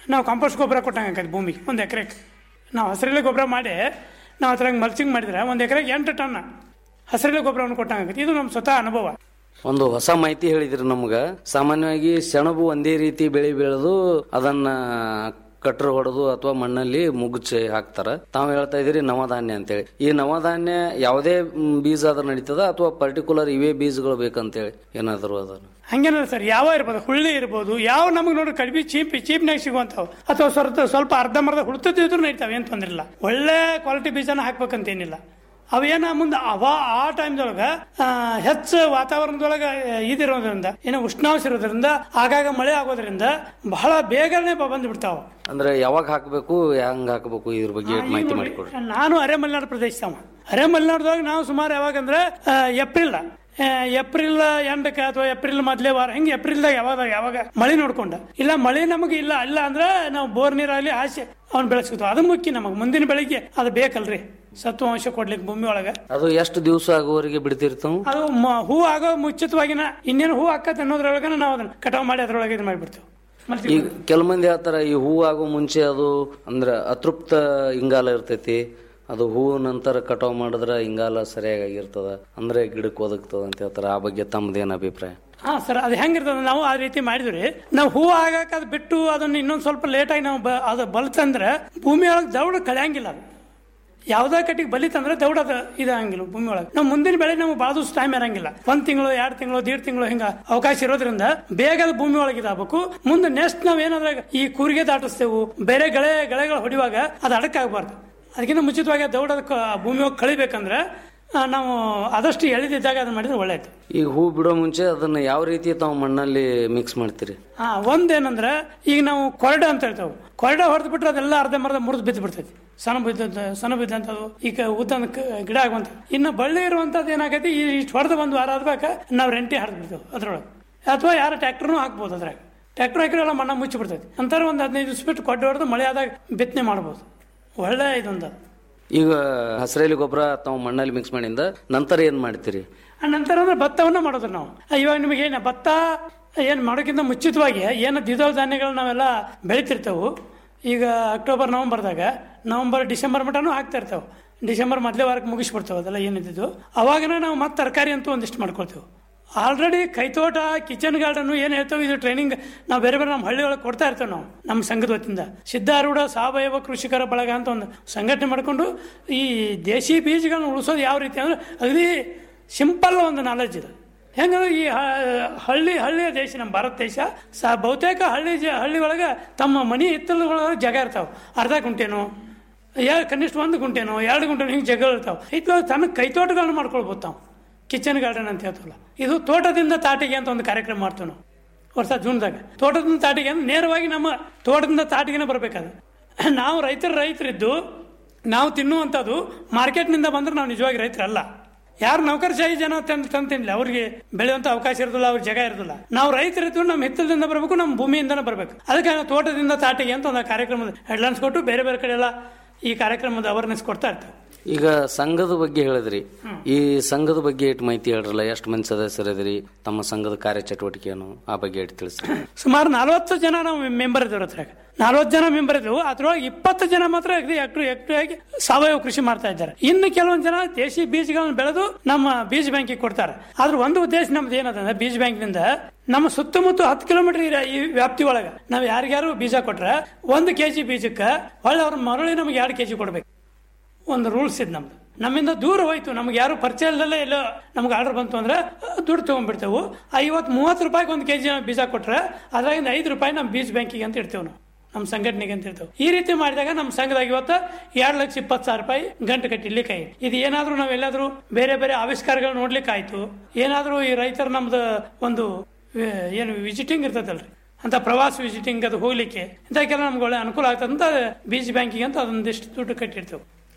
ನಾವು ಕಾಂಪೋಸ್ಟ್ ಗೊಬ್ಬರ ಕೊಟ್ಟಂಗೆ ಆಕೈತಿ ಭೂಮಿಗೆ ಒಂದು ಎಕರೆಗೆ ನಾವು ಹಸಿರೆಲೆ ಗೊಬ್ಬರ ಮಾಡಿ ನಾವು ಅದ್ರಾಗ ಮಲ್ಚಿಂಗ್ ಮಾಡಿದ್ರೆ ಒಂದು ಎಕರೆಗೆ ಎಂಟು ಟನ್ ಹಸಿರೆಲೆ ಗೊಬ್ಬರವನ್ನು ಕೊಟ್ಟಂಗೆ ಆಕೈತಿ ಇದು ನಮ್ಮ ಸ್ವತಃ ಅನುಭವ ಒಂದು ಹೊಸ ಮಾಹಿತಿ ಹೇಳಿದ್ರಿ ನಮ್ಗ ಸಾಮಾನ್ಯವಾಗಿ ಸೆಣಬು ಒಂದೇ ರೀತಿ ಬೆಳೆ ಬೆಳೆದು ಅದನ್ನ ಕಟ್ರು ಹೊಡೆದು ಅಥವಾ ಮಣ್ಣಲ್ಲಿ ಮುಗುಚಿ ಹಾಕ್ತಾರ ತಾವು ಹೇಳ್ತಾ ಇದೀರಿ ನವಧಾನ್ಯ ಅಂತೇಳಿ ಈ ನವಧಾನ್ಯ ಯಾವುದೇ ಮ್, ಬೀಜ ಆದ್ರೂ ನಡೀತದ ಅಥವಾ ಪರ್ಟಿಕ್ಯುಲರ್ ಇವೇ ಬೀಜಗಳು ಬೇಕಂತೇಳಿ ಏನಾದ್ರು ಅದನ್ನು ಹಂಗೇನಲ್ಲ ಸರ್ ಯಾವ ಇರ್ಬೋದು ಹುಳ್ಳಿ ಇರ್ಬೋದು ಯಾವ ನಮಗೆ ನೋಡಿ ಕಡಿಮೆ ಚೀಪ್ ಚೀಪ್ನಾಗ ಸಿಗುವಂತಾವ್ ಅಥವಾ ಸ್ವಲ್ಪ ಸ್ವಲ್ಪ ಅರ್ಧಂಬರ್ಧ ಹುಡ್ತಿದ್ರು ನಡೀತಾವೆ ಏನು ತೊಂದ್ರೆ ಇಲ್ಲ ಒಳ್ಳೆ ಕ್ವಾಲಿಟಿ ಬೀಜನ ಹಾಕ್ಬೇಕಂತ ಏನಿಲ್ಲ ಅವೇನ ಮುಂದೆ ಅವ ಆ ಟೈಮ್ದೊಳಗ ಹೆಚ್ಚು ವಾತಾವರಣದೊಳಗ ಇದಿರೋದ್ರಿಂದ ಏನೋ ಉಷ್ಣಾಂಶ ಇರೋದ್ರಿಂದ ಆಗಾಗ ಮಳೆ ಆಗೋದ್ರಿಂದ ಬಹಳ ಬೇಗನೆ ಬ- ಬಂದು ಬಿಡ್ತಾವ ಅಂದ್ರೆ ಯಾವಾಗ ಹಾಕಬೇಕು ಹೆಂಗ್ ಹಾಕಬೇಕು ಇದ್ರ ಬಗ್ಗೆ ಮಾಹಿತಿ ಮಾಡಿಕೊಡ್ರಿ ನಾನು ಅರೆ ಮಲೆನಾಡು ಪ್ರದೇಶದವ ಅರೆ ಮಲೆನಾಡ್ದೊಳಗೆ ನಾವು ಸುಮಾರು ಯಾವಾಗಂದ್ರೆ ಆ, ಏಪ್ರಿಲ್ ಆ, ಏಪ್ರಿಲ್ ಎಂಡಕ್ಕೆ ಅಥವಾ ಏಪ್ರಿಲ್ ಮೊದಲೇ ವಾರ ಹಿಂಗೆ ಏಪ್ರಿಲ್ದಾಗ ಯಾವಾಗ ಯಾವಾಗ ಮಳೆ ನೋಡ್ಕೊಂಡ ಇಲ್ಲ ಮಳೆ ನಮಗೆ ಇಲ್ಲ ಇಲ್ಲ ಅಂದ್ರೆ ನಾವು ಬೋರ್ ನೀರಾಗಲಿ ಆಸೆ ಅವ್ನು ಬೆಳೆಸ್ಕೊತೀವಿ ಅದು ಮುಖ್ಯ ನಮಗೆ ಮುಂದಿನ ಬೆಳಿಗ್ಗೆ ಅದು ಬೇಕಲ್ರಿ ಸತ್ವಾಂಶ ಕೊಡ್ಲಿಕ್ಕೆ ಭೂಮಿ ಒಳಗೆ ಅದು ಎಷ್ಟು ದಿವಸ ಆಗುವವರೆಗೆ ಬಿಡ್ತಿರ್ತಾವ ಅದು ಮ- ಹೂ ಆಗೋ ಮುಂಚಿತವಾಗಿನ ಇನ್ನೇನು ಹೂ ಹಾಕತ್ತೆ ಅನ್ನೋದ್ರೊಳಗೆ ನಾವು ಅದನ್ನ ಕಟಾವ್ ಮಾಡಿ ಅದ್ರೊಳಗೆ ಇದು ಮಾಡಿಬಿಡ್ತೀವಿ ಮತ್ತೆ ಈಗ ಕೆಲ ಮಂದಿ ಹೇಳ್ತಾರ ಈ ಹೂ ಆಗೋ ಮುಂಚೆ ಅದು ಅಂದ್ರ ಅತೃಪ್ತ ಇಂಗಾಲ ಇರ್ತೈತಿ ಅದು ಹೂ ನಂತರ ಕಟಾವ್ ಮಾಡಿದ್ರ ಇಂಗಾಲ ಸರಿಯಾಗಿರ್ತದ ಅಂದ್ರೆ ಗಿಡಕ್ಕೆ ಒದಗ್ತದ ಅಂತ ಹೇಳ್ತಾರ ಆ ಬಗ್ಗೆ ತಮ್ಮದೇನ್ ಅಭಿಪ್ರಾಯ ಹಾ ಸರ್ ಅದು ಹೆಂಗಿರ್ತದೆ ನಾವು ಆ ರೀತಿ ಮಾಡಿದ್ರಿ ನಾವು ಹೂ ಆಗಾಕ ಅದು ಬಿಟ್ಟು ಅದನ್ನ ಇನ್ನೊಂದು ಸ್ವಲ್ಪ ಲೇಟಾಗಿ ನಾವು ಬ- ಅದು ಬಲ್ತಂದ್ರೆ ಭೂಮಿ ಒಳಗೆ ದೌಡ ಕಳೆಯಂಗಿಲ್ಲ ಅದು ಯಾವ್ದೇ ಕಟ್ಟಿಗೆ ಬಲಿತಂದ್ರೆ ದೌಡ ಅದು ಇದಾಗಂಗಿಲ್ಲ ಭೂಮಿ ಒಳಗೆ ನಾವು ಮುಂದಿನ ಬೆಳೆ ನಮ್ಗೆ ಭಾಳ ದಿವಸ ಟೈಮ್ ಇರಂಗಿಲ್ಲ ಒಂದ್ ತಿಂಗಳು ಎರಡು ತಿಂಗಳು ದೀಡ್ ತಿಂಗಳು ಹಿಂಗ ಅವಕಾಶ ಇರೋದ್ರಿಂದ ಬೇಗ ಅದು ಭೂಮಿ ಒಳಗೆ ಇದಾಗಬೇಕು ಮುಂದೆ ನೆಕ್ಸ್ಟ್ ನಾವ್ ಏನಾದ್ರೆ ಈ ಕೂರಿಗೆ ದಾಟಿಸ್ತೇವು ಬೇರೆ ಗಳೆ ಗಳೆಗಳು ಹೊಡಿವಾಗ ಅದು ಅಡಕ್ಕಾಗಬಾರ್ದು ಅದಕ್ಕಿಂತ ಮುಂಚಿತವಾಗಿ ಆ ದೌಡ ಅದಕ್ಕೆ ಭೂಮಿ ಒಳಗೆ ಕಳಿಬೇಕಂದ್ರೆ ಆ, ನಾವು ಆದಷ್ಟು ಎಳೆದಿದ್ದಾಗ ಅದನ್ನ ಮಾಡಿದ್ರೆ ಒಳ್ಳೇದು ಈಗ ಹೂ ಬಿಡೋ ಮುಂಚೆ ಅದನ್ನ ಯಾವ ರೀತಿ ತಾವು ಮಣ್ಣಲ್ಲಿ ಮಿಕ್ಸ್ ಮಾಡ್ತೀರಿ ಹಾ ಒಂದೇನಂದ್ರೆ ಈಗ ನಾವು ಕೊರಡ ಅಂತ ಹೇಳ್ತೇವೆ ಕೊರಡ ಹೊಡೆದು ಬಿಟ್ರೆ ಅದೆಲ್ಲ ಅರ್ಧ ಮರ್ಧ ಮುರಿದು ಬಿದ್ದು ಬಿಡ್ತೈತಿ ಸಣ್ಣ ಬಿದ್ದ ಸಣ್ಣ ಬಿದ್ದಂಥದ್ದು ಈಗ ಉದ್ದ ಗಿಡ ಆಗುವಂತ ಇನ್ನು ಬಳ್ಳಿ ಇರುವಂತದ್ದು ಏನಾಗೈತಿ ಈ ಇಷ್ಟು ಹೊಡೆದು ಒಂದು ವಾರ ಆದ್ಬೇಕ ನಾವು ರೆಂಟಿ ಹರಿದು ಬಿಡ್ತೇವೆ ಅದ್ರೊಳಗೆ ಅಥವಾ ಯಾರ ಟ್ರ್ಯಾಕ್ಟರ್ನು ಹಾಕ್ಬೋದು ಅದ್ರಾಗ ಟ್ರ್ಯಾಕ್ಟರ್ ಹಾಕಿದ್ರೆ ಎಲ್ಲ ಮಣ್ಣ ಮುಚ್ಚಿ ಬಿಡ್ತೈತಿ ಅಂತಾರೆ ಒಂದು ಹದಿನೈದು ದಿವಸ ಬಿಟ್ಟು ಕೊಡ್ಡೆ ಹೊಡೆದು ಮಳೆ ಆದಾಗ ಬಿತ್ತನೆ ಮಾಡ್ಬೋದು ಒಳ್ಳೆ ಇದೊಂದು ಈಗ ಹಸಿರೆಲೆ ಗೊಬ್ಬರ ತಾವು ಮಣ್ಣಲ್ಲಿ ಮಿಕ್ಸ್ ಮಾಡಿಂದ ನಂತರ ಏನ್ ಮಾಡ್ತೀರಿ ಆ ನಂತರ ಅಂದ್ರೆ ಭತ್ತವನ್ನ ಮಾಡೋದು ನಾವು ಆ, ಇವಾಗ ನಿಮಗೆ ಏನು ಭತ್ತ ಏನು ಮಾಡೋಕ್ಕಿಂತ ಮುಂಚಿತವಾಗಿ ಏನು ದ್ವಿದಳ ಧಾನ್ಯಗಳು ನಾವೆಲ್ಲ ಬೆಳಿತಿರ್ತೇವೆ ಈಗ ಅಕ್ಟೋಬರ್ ನವಂಬರ್ದಾಗ ನವಂಬರ್ ಡಿಸೆಂಬರ್ ಮಟನೂ ಹಾಕ್ತಾ ಇರ್ತೇವೆ ಡಿಸೆಂಬರ್ ಮೊದಲೇ ವಾರಕ್ಕೆ ಮುಗಿಸ್ಬಿಡ್ತೇವೆ ಅದೆಲ್ಲ ಏನಿದ್ದು ಅವಾಗನೇ ನಾವು ಮತ್ತೆ ತರಕಾರಿ ಅಂತೂ ಒಂದಿಷ್ಟು ಮಾಡ್ಕೊಳ್ತೇವೆ ಆಲ್ರೆಡಿ ಕೈತೋಟ ಕಿಚನ್ ಗಾರ್ಡನ್ ಏನು ಹೇಳ್ತೇವೆ ಇದು ಟ್ರೈನಿಂಗ್ ನಾವು ಬೇರೆ ಬೇರೆ ನಮ್ಮ ಹಳ್ಳಿ ಒಳಗೆ ಕೊಡ್ತಾ ಇರ್ತೇವೆ ನಾವು ನಮ್ಮ ಸಂಘದ ವತಿಯಿಂದ ಸಿದ್ಧಾರೂಢ ಸಾವಯವ ಕೃಷಿಕರ ಬಳಗ ಅಂತ ಒಂದು ಸಂಘಟನೆ ಮಾಡಿಕೊಂಡು ಈ ದೇಶಿ ಬೀಜಗಳನ್ನ ಉಳಿಸೋದು ಯಾವ ರೀತಿ ಅಂದ್ರೆ ಅಗದಿ ಸಿಂಪಲ್ ಒಂದು ನಾಲೆಜ್ ಇದೆ ಹೆಂಗಂದ್ರೆ ಈ ಹ- ಹಳ್ಳಿ ಹಳ್ಳಿಯ ದೇಶ ನಮ್ಮ ಭಾರತ ದೇಶ ಸ ಬಹುತೇಕ ಹಳ್ಳಿ ಜ ಹಳ್ಳಿ ಒಳಗೆ ತಮ್ಮ ಮನೆ ಹಿತ್ತಲುಗಳ ಜಾಗ ಇರ್ತಾವೆ ಅರ್ಧ ಗುಂಟೆನೋ ಎರಡು ಕನಿಷ್ಠ ಒಂದು ಗುಂಟೆನೋ ಎರಡು ಗುಂಟೆನೋ ಹಿಂಗೆ ಜಗ ಇರ್ತಾವೆ ಹಿತ್ತಲ ತನ್ನ ಕೈತೋಟಗಳನ್ನ ಮಾಡ್ಕೊಳ್ಬೋದು ತಾವು ಕಿಚನ್ ಗಾರ್ಡನ್ ಅಂತ ಹೇಳ್ತವಲ್ಲ ಇದು ತೋಟದಿಂದ ತಾಟಿಗೆ ಅಂತ ಒಂದು ಕಾರ್ಯಕ್ರಮ ಮಾಡ್ತೇವೆ ನಾವು ವರ್ಷ ಜೂನ್ದಾಗ ತೋಟದಿಂದ ತಾಟಿಗೆ ಅಂದ್ರೆ ನೇರವಾಗಿ ನಮ್ಮ ತೋಟದಿಂದ ತಾಟಿಗೆನೇ ಬರಬೇಕಾದ್ರೆ ನಾವು ರೈತರ ರೈತರಿದ್ದು ನಾವು ತಿನ್ನುವಂಥದ್ದು ಮಾರ್ಕೆಟ್ನಿಂದ ಬಂದ್ರೆ ನಾವು ನಿಜವಾಗಿ ರೈತರಲ್ಲ ಯಾರು ನೌಕರಶಾಹಿ ಜನ ತಂದು ತಂದು ತಿನ್ಲಿ ಅವ್ರಿಗೆ ಬೆಳೆಯುವಂತ ಅವಕಾಶ ಇರೋದಿಲ್ಲ ಅವ್ರ ಜಾಗ ಇರೋದಿಲ್ಲ ನಾವು ರೈತರಿದ್ದು ನಮ್ಮ ಹಿತ್ತಲದಿಂದ ಬರಬೇಕು ನಮ್ಮ ಭೂಮಿಯಿಂದನೇ ಬರಬೇಕು ಅದಕ್ಕೆ ನಾವು ತೋಟದಿಂದ ತಾಟಿಗೆ ಅಂತ ಒಂದು ಕಾರ್ಯಕ್ರಮದ ಹೆಡ್ಲೈನ್ಸ್ ಕೊಟ್ಟು ಬೇರೆ ಬೇರೆ ಕಡೆ ಎಲ್ಲ ಈ ಕಾರ್ಯಕ್ರಮದ ಅವೇರ್ನೆಸ್ ಕೊಡ್ತಾ ಇರ್ತೇವೆ ಈಗ ಸಂಘದ ಬಗ್ಗೆ ಹೇಳಿದ್ರಿ ಈ ಸಂಘದ ಬಗ್ಗೆ ಎಷ್ಟು ಮಾಹಿತಿ ಹೇಳ್ರಲ್ಲ ಎಷ್ಟು ಮಂದಿ ಸದಸ್ಯರಿದ್ರಿ ತಮ್ಮ ಸಂಘದ ಕಾರ್ಯಚಟುವಟಿಕೆ ಏನು ಆ ಬಗ್ಗೆ ಎಷ್ಟು ತಿಳಿಸಿ ಸುಮಾರು ನಲವತ್ತು ಜನ ನಾವು ಮೆಂಬರ್ ಇದ್ದೇವೆ ಅದ್ರಾಗ ನಲವತ್ತು ಜನ ಮೆಂಬರ್ ಇದ್ದವು ಅದ್ರೊಳಗೆ ಇಪ್ಪತ್ತು ಜನ ಮಾತ್ರ ಅಗದಿ ಆಕ್ಟಿವ್ ಆಕ್ಟಿವ್ ಆಗಿ ಸಾವಯವ ಕೃಷಿ ಮಾಡ್ತಾ ಇದ್ದಾರೆ ಇನ್ನು ಕೆಲವೊಂದು ಜನ ದೇಶಿ ಬೀಜಗಳನ್ನು ಬೆಳೆದು ನಮ್ಮ ಬೀಜ ಬ್ಯಾಂಕಿಗೆ ಕೊಡ್ತಾರೆ ಆದ್ರೆ ಒಂದು ಉದ್ದೇಶ ನಮ್ದು ಏನದಂದ್ರೆ ಬೀಜ ಬ್ಯಾಂಕ್ನಿಂದ ನಮ್ಮ ಸುತ್ತಮುತ್ತ ಹತ್ತು ಕಿಲೋಮೀಟರ್ ಈ ವ್ಯಾಪ್ತಿ ಒಳಗೆ ನಾವು ಯಾರಿಗ್ಯಾರು ಬೀಜ ಕೊಟ್ರೆ ಒಂದು ಕೆಜಿ ಬೀಜಕ್ಕೆ ಹೊಳ್ಳಿ ಅವ್ರ ಮರಳಿ ನಮ್ಗೆ ಎರಡು ಕೆಜಿ ಕೊಡ್ಬೇಕು ಒಂದು ರೂಲ್ಸ್ ಇದೆ ನಮ್ದು ನಮ್ಮಿಂದ ದೂರ ಹೋಯ್ತು ನಮ್ಗೆ ಯಾರು ಪರಿಚಯ ಇಲ್ಲದಲ್ಲೇ ಎಲ್ಲೋ ನಮ್ಗೆ ಆರ್ಡರ್ ಬಂತು ಅಂದ್ರೆ ಅಹ್, ದುಡ್ಡು ತೊಗೊಂಡ್ಬಿಡ್ತೇವೆ ಐವತ್ತು ಮೂವತ್ತು ರೂಪಾಯಿಗೆ ಒಂದು ಕೆಜಿ ಬೀಜ ಕೊಟ್ರೆ ಅದ್ರಾಗಿಂದ ಐದು ರೂಪಾಯಿ ನಮ್ಮ ಬೀಜ ಬ್ಯಾಂಕಿಗೆ ಅಂತ ಇಡ್ತೇವೆ ನಾವು ನಮ್ಮ ಸಂಘಟನೆಗೆ ಅಂತ ಇರ್ತೇವೆ ಈ ರೀತಿ ಮಾಡಿದಾಗ ನಮ್ಮ ಸಂಘದಾಗ ಇವತ್ತು ಎರಡು ಲಕ್ಷ ಇಪ್ಪತ್ತು ಸಾವಿರ ರೂಪಾಯಿ ಗಂಟು ಕಟ್ಟಿಲಿಕ್ಕೆ ಆಯ್ತು ಇದು ಏನಾದರೂ ನಾವು ಎಲ್ಲಾದರೂ ಬೇರೆ ಬೇರೆ ಆವಿಷ್ಕಾರಗಳು ನೋಡ್ಲಿಕ್ಕೆ ಆಯ್ತು ಏನಾದರೂ ಈ ರೈತರ ನಮ್ದು ಒಂದು ಆ, ಏನು ವಿಸಿಟಿಂಗ್ ಇರ್ತದಲ್ರಿ ಅಂತ ಪ್ರವಾಸ ವಿಸಿಟಿಂಗ್ ಅದು ಹೋಗ್ಲಿಕ್ಕೆ ಇಂಥಕ್ಕೆಲ್ಲ ನಮ್ಗೆ ಒಳ್ಳೆ ಅನುಕೂಲ ಆಗ್ತದೆ ಅಂತ ಬೀಜ ಬ್ಯಾಂಕಿಗೆ ಅಂತ ಅದೊಂದಿಷ್ಟು ದುಡ್ಡು ಕಟ್ಟಿರ್ತೇವೆ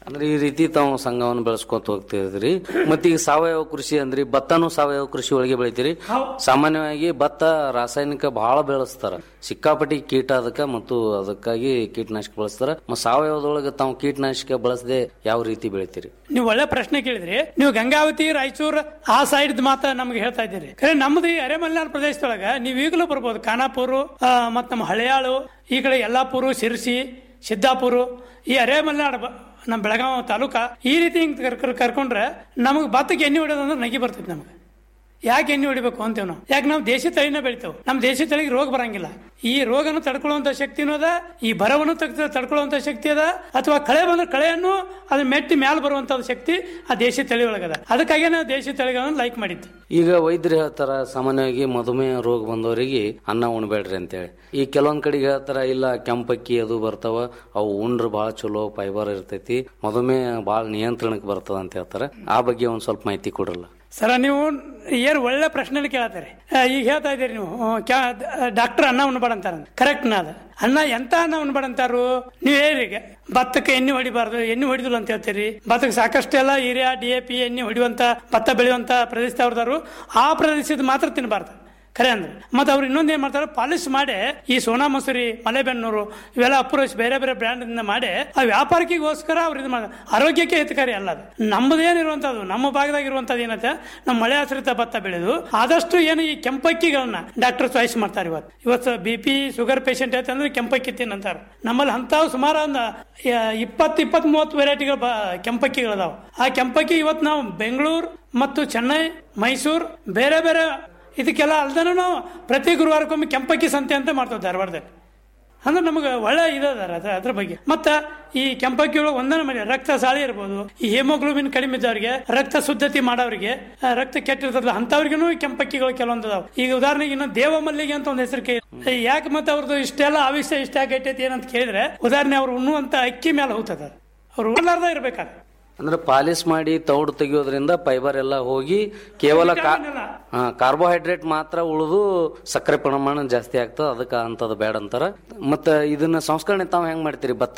ಅಂದ್ರೆ ಈ ರೀತಿ ತಾವು ಸಂಘವನ್ನು ಬೆಳೆಸ್ಕೊತ ಹೋಗ್ತಿದ್ರಿ ಮತ್ತೆ ಈಗ ಸಾವಯವ ಕೃಷಿ ಅಂದ್ರಿ ಭತ್ತನೂ ಸಾವಯವ ಕೃಷಿ ಒಳಗೆ ಬೆಳಿತೀರಿ ಸಾಮಾನ್ಯವಾಗಿ ಭತ್ತ ರಾಸಾಯನಿಕ ಬಹಳ ಬೆಳೆಸ್ತಾರ ಸಿಕ್ಕಾಪಟ್ಟಿ ಕೀಟ ಅದಕ್ಕ ಮತ್ತು ಅದಕ್ಕಾಗಿ ಕೀಟನಾಶಕ ಬಳಸ್ತಾರ ಮತ್ತು ಸಾವಯವದೊಳಗೆ ತಾವು ಕೀಟನಾಶಕ ಬಳಸದೆ ಯಾವ ರೀತಿ ಬೆಳಿತೀರಿ ನೀವು ಒಳ್ಳೆ ಪ್ರಶ್ನೆ ಕೇಳಿದ್ರಿ ನೀವು ಗಂಗಾವತಿ ರಾಯಚೂರು ಆ ಸೈಡ್ ಮಾತ ನಮ್ಗೆ ಹೇಳ್ತಾ ಇದ್ದೀರಿ ಖರೆ ನಮ್ದು ಈ ಅರೆಮಲೆನಾಡು ಪ್ರದೇಶದೊಳಗ ನೀವು ಈಗಲೂ ಬರ್ಬೋದು ಖಾನಾಪುರ ಮತ್ತು ನಮ್ಮ ಹಳೆಯಾಳು ಈ ಕಡೆ ಯಲ್ಲಾಪುರ ಶಿರ್ಸಿ ಸಿದ್ದಾಪುರ ಈ ಅರೆಮಲೆನಾಡು ಬ- ನಮ್ಮ ಬೆಳಗಾವಿ ತಾಲೂಕ ಈ ರೀತಿ ಹಿಂಗ್ ಕರ್ಕ ಕರ್ಕೊಂಡ್ರೆ ನಮಗೆ ಭತ್ತಕ್ಕೆ ಎಣ್ಣೆ ಹೊಡೆಯೋದು ಅಂದ್ರೆ ನಗಿ ಬರ್ತೈತೆ ನಮ್ಗೆ ಯಾಕೆ ಎಣ್ಣೆ ಹೊಡಿಬೇಕು ಅಂತೀವಿ ನಾವು ಯಾಕೆ ನಾವು ದೇಶಿ ತಳಿನ ಬೆಳಿತೇವೆ ನಮ್ಮ ದೇಶಿ ತಳಿಗೆ ರೋಗ ಬರಂಗಿಲ್ಲ ಈ ರೋಗನ ತಡ್ಕೊಳ್ಳುವಂತ ಶಕ್ತಿನೂ ಅದ ಈ ಬರವನ್ನು ತಗ್- ತಡ್ಕೊಳ್ಳುವಂತ ಶಕ್ತಿ ಅದ ಅಥವಾ ಕಳೆ ಬಂದ್ರೆ ಕಳೆಯನ್ನು ಅದ್ರ ಮೆಟ್ಟಿ ಮ್ಯಾಲ ಬರುವಂತ ಶಕ್ತಿ ಆ ದೇಶಿ ತಳಿ ಒಳಗದ ಅದಕ್ಕಾಗಿ ನಾವು ದೇಶಿ ತಳಿಗಳನ್ನು ಲೈಕ್ ಮಾಡಿದ್ದು ಈಗ ವೈದ್ಯರು ಹೇಳ್ತಾರ ಸಾಮಾನ್ಯವಾಗಿ ಮಧುಮೇಹ ರೋಗ ಬಂದವರಿಗೆ ಅನ್ನ ಉಣ್ಬೇಡ್ರಿ ಅಂತೇಳಿ ಈ ಕೆಲವೊಂದ್ ಕಡೆಗೆ ಹೇಳ್ತಾರ ಇಲ್ಲ ಕೆಂಪಕ್ಕಿ ಅದು ಬರ್ತಾವ ಅವು ಉಂಡ್ರ ಬಹಳ ಚಲೋ ಫೈಬರ್ ಇರ್ತೈತಿ ಮಧುಮೇಹ ಬಹಳ ನಿಯಂತ್ರಣಕ್ಕೆ ಬರ್ತದ ಅಂತ ಹೇಳ್ತಾರ ಆ ಬಗ್ಗೆ ಒಂದ್ ಸ್ವಲ್ಪ ಮಾಹಿತಿ ಕೊಡ್ರಲ್ಲ ಸರ ನೀವು ಏನ್ ಒಳ್ಳೆ ಪ್ರಶ್ನೆ ಕೇಳ್ತಾರೆ ಆ, ಈಗ ಹೇಳ್ತಾ ಇದ್ದೀರಿ ನೀವು ಡಾಕ್ಟರ್ ಅನ್ನ ಉಣ್ಬೇಡ ಅಂತಾರ ಕರೆಕ್ಟ್ ನಾದ ಅನ್ನ ಎಂತ ಅನ್ನ ಉಣ್ಬೇಡ ಅಂತಾರು ನೀವು ಹೇಳಿ ಈಗ ಭತ್ತಕ್ಕೆ ಎಣ್ಣೆ ಹೊಡಿಬಾರ್ದು ಎಣ್ಣೆ ಹೊಡಿದಿಲ್ಲ ಅಂತ ಹೇಳ್ತೀರಿ ಭತ್ತಕ್ಕೆ ಸಾಕಷ್ಟು ಎಲ್ಲ ಯೂರಿಯಾ ಡಿ ಎ ಪಿ ಎಣ್ಣೆ ಹೊಡಿಯುವಂತ ಭತ್ತ ಬೆಳೆಯುವಂತ ಪ್ರದೇಶದವ್ರದಾರು ಆ ಪ್ರದೇಶದ ಮಾತ್ರ ತಿನ್ನಬಾರ್ದು ಖರೆ ಅಂದ್ರೆ ಮತ್ತೆ ಅವ್ರು ಇನ್ನೊಂದು ಏನ್ ಮಾಡ್ತಾರೆ ಪಾಲಿಶ್ ಮಾಡಿ ಈ ಸೋನಾ ಮಸೂರಿ ಮಲೆಬೆನ್ನೂರು ಇವೆಲ್ಲ ಅಪ್ರೋಚ್ ಬೇರೆ ಬೇರೆ ಬ್ರ್ಯಾಂಡ್ ಇಂದ ಮಾಡಿ ಆ ವ್ಯಾಪಾರಕ್ಕಿಗೋಸ್ಕರ ಅವ್ರು ಇದು ಮಾಡ ಆರೋಗ್ಯಕ್ಕೆ ಹಿತಕಾರಿ ಅಲ್ಲ ಅದು ನಮ್ಮದು ಏನಿರುವಂತದ್ದು ನಮ್ಮ ಭಾಗದಾಗ ಇರುವಂತದ್ದು ಏನಂತೆ ನಮ್ಮ ಮಳೆ ಆಶ್ರಿತ ಭತ್ತ ಬೆಳೆದು ಆದಷ್ಟು ಏನು ಈ ಕೆಂಪಕ್ಕಿಗಳನ್ನ ಡಾಕ್ಟರ್ ಚಾಯ್ಸ್ ಮಾಡ್ತಾರೆ ಇವತ್ತು ಇವತ್ತು ಬಿ ಪಿ ಶುಗರ್ ಪೇಷಂಟ್ ಐತಂದ್ರೆ ಕೆಂಪಕ್ಕಿ ತಿನ್ನಂತಾರೆ ನಮ್ಮಲ್ಲಿ ಅಂತಾವ್ ಸುಮಾರು ಒಂದು ಇಪ್ಪತ್ತು ಇಪ್ಪತ್ತ್ ಮೂವತ್ತು ವೆರೈಟಿಗಳು ಬ ಕೆಂಪಕ್ಕಿಗಳದಾವ ಆ ಕೆಂಪಕ್ಕಿ ಇವತ್ತು ನಾವು ಬೆಂಗಳೂರು ಮತ್ತು ಚೆನ್ನೈ ಮೈಸೂರು ಬೇರೆ ಬೇರೆ ಇದಕ್ಕೆಲ್ಲ ಅಲ್ದನೂ ನಾವು ಪ್ರತಿ ಗುರುವಾರಕ್ಕೊಮ್ಮೆ ಕೆಂಪಕ್ಕಿ ಸಂತೆ ಅಂತ ಮಾಡ್ತೇವೆ ಧಾರವಾಡದಲ್ಲಿ ಅಂದ್ರೆ ನಮಗೆ ಒಳ್ಳೆ ಇದಾರ ಅದ್ರ ಅದ್ರ ಬಗ್ಗೆ ಮತ್ತ ಈ ಕೆಂಪಕ್ಕಿ ಒಳಗೆ ಒಂದನೇ ಮಾಡಿ ರಕ್ತ ಸಾಳಿ ಇರ್ಬೋದು ಈ ಹೇಮೋಗ್ಲೋಬಿನ್ ಕಡಿಮೆ ಇದ್ದವ್ರಿಗೆ ರಕ್ತ ಶುದ್ಧತೆ ಮಾಡೋರಿಗೆ ಆ, ರಕ್ತ ಕೆಟ್ಟಿರ್ತದಲ್ಲ ಅಂತವ್ರಿಗೂ ಕೆಂಪಕ್ಕಿಗಳು ಕೆಲವೊಂದು ಅದಾವ ಈಗ ಉದಾಹರಣೆಗೆ ಇನ್ನು ದೇವ ಮಲ್ಲಿಗೆ ಅಂತ ಒಂದು ಹೆಸರು ಕೇಳಿ ಯಾಕೆ ಮತ್ತೆ ಅವ್ರದ್ದು ಇಷ್ಟೆಲ್ಲ ಆವಿಷ್ಯ ಇಷ್ಟ ಆಗೈತೈತಿ ಏನಂತ ಕೇಳಿದ್ರೆ ಉದಾಹರಣೆ ಅವ್ರು ಉಣ್ಣುವಂತ ಅಕ್ಕಿ ಮೇಲೆ ಹೋಗ್ತದ ಅವ್ರು ಉಳ್ಳಾರ್ದ ಇರ್ಬೇಕಾದ್ರೆ ಅಂದ್ರೆ ಪಾಲಿಶ್ ಮಾಡಿ ತೌಡು ತೆಗಿಯೋದ್ರಿಂದ ಫೈಬರ್ ಎಲ್ಲ ಹೋಗಿ ಕೇವಲ ಕಾರ್ಬೋಹೈಡ್ರೇಟ್ ಮಾತ್ರ ಉಳಿದು ಸಕ್ಕರೆ ಪ್ರಮಾಣ ಜಾಸ್ತಿ ಆಗ್ತದ ಅದಕ್ಕೆ ಅಂತದ್ ಬೇಡ ಅಂತಾರ ಮತ್ತ ಇದನ್ನ ಸಂಸ್ಕರಣೆ ತಾವ್ ಹೆಂಗ್ ಮಾಡ್ತೀರಿ ಭತ್ತ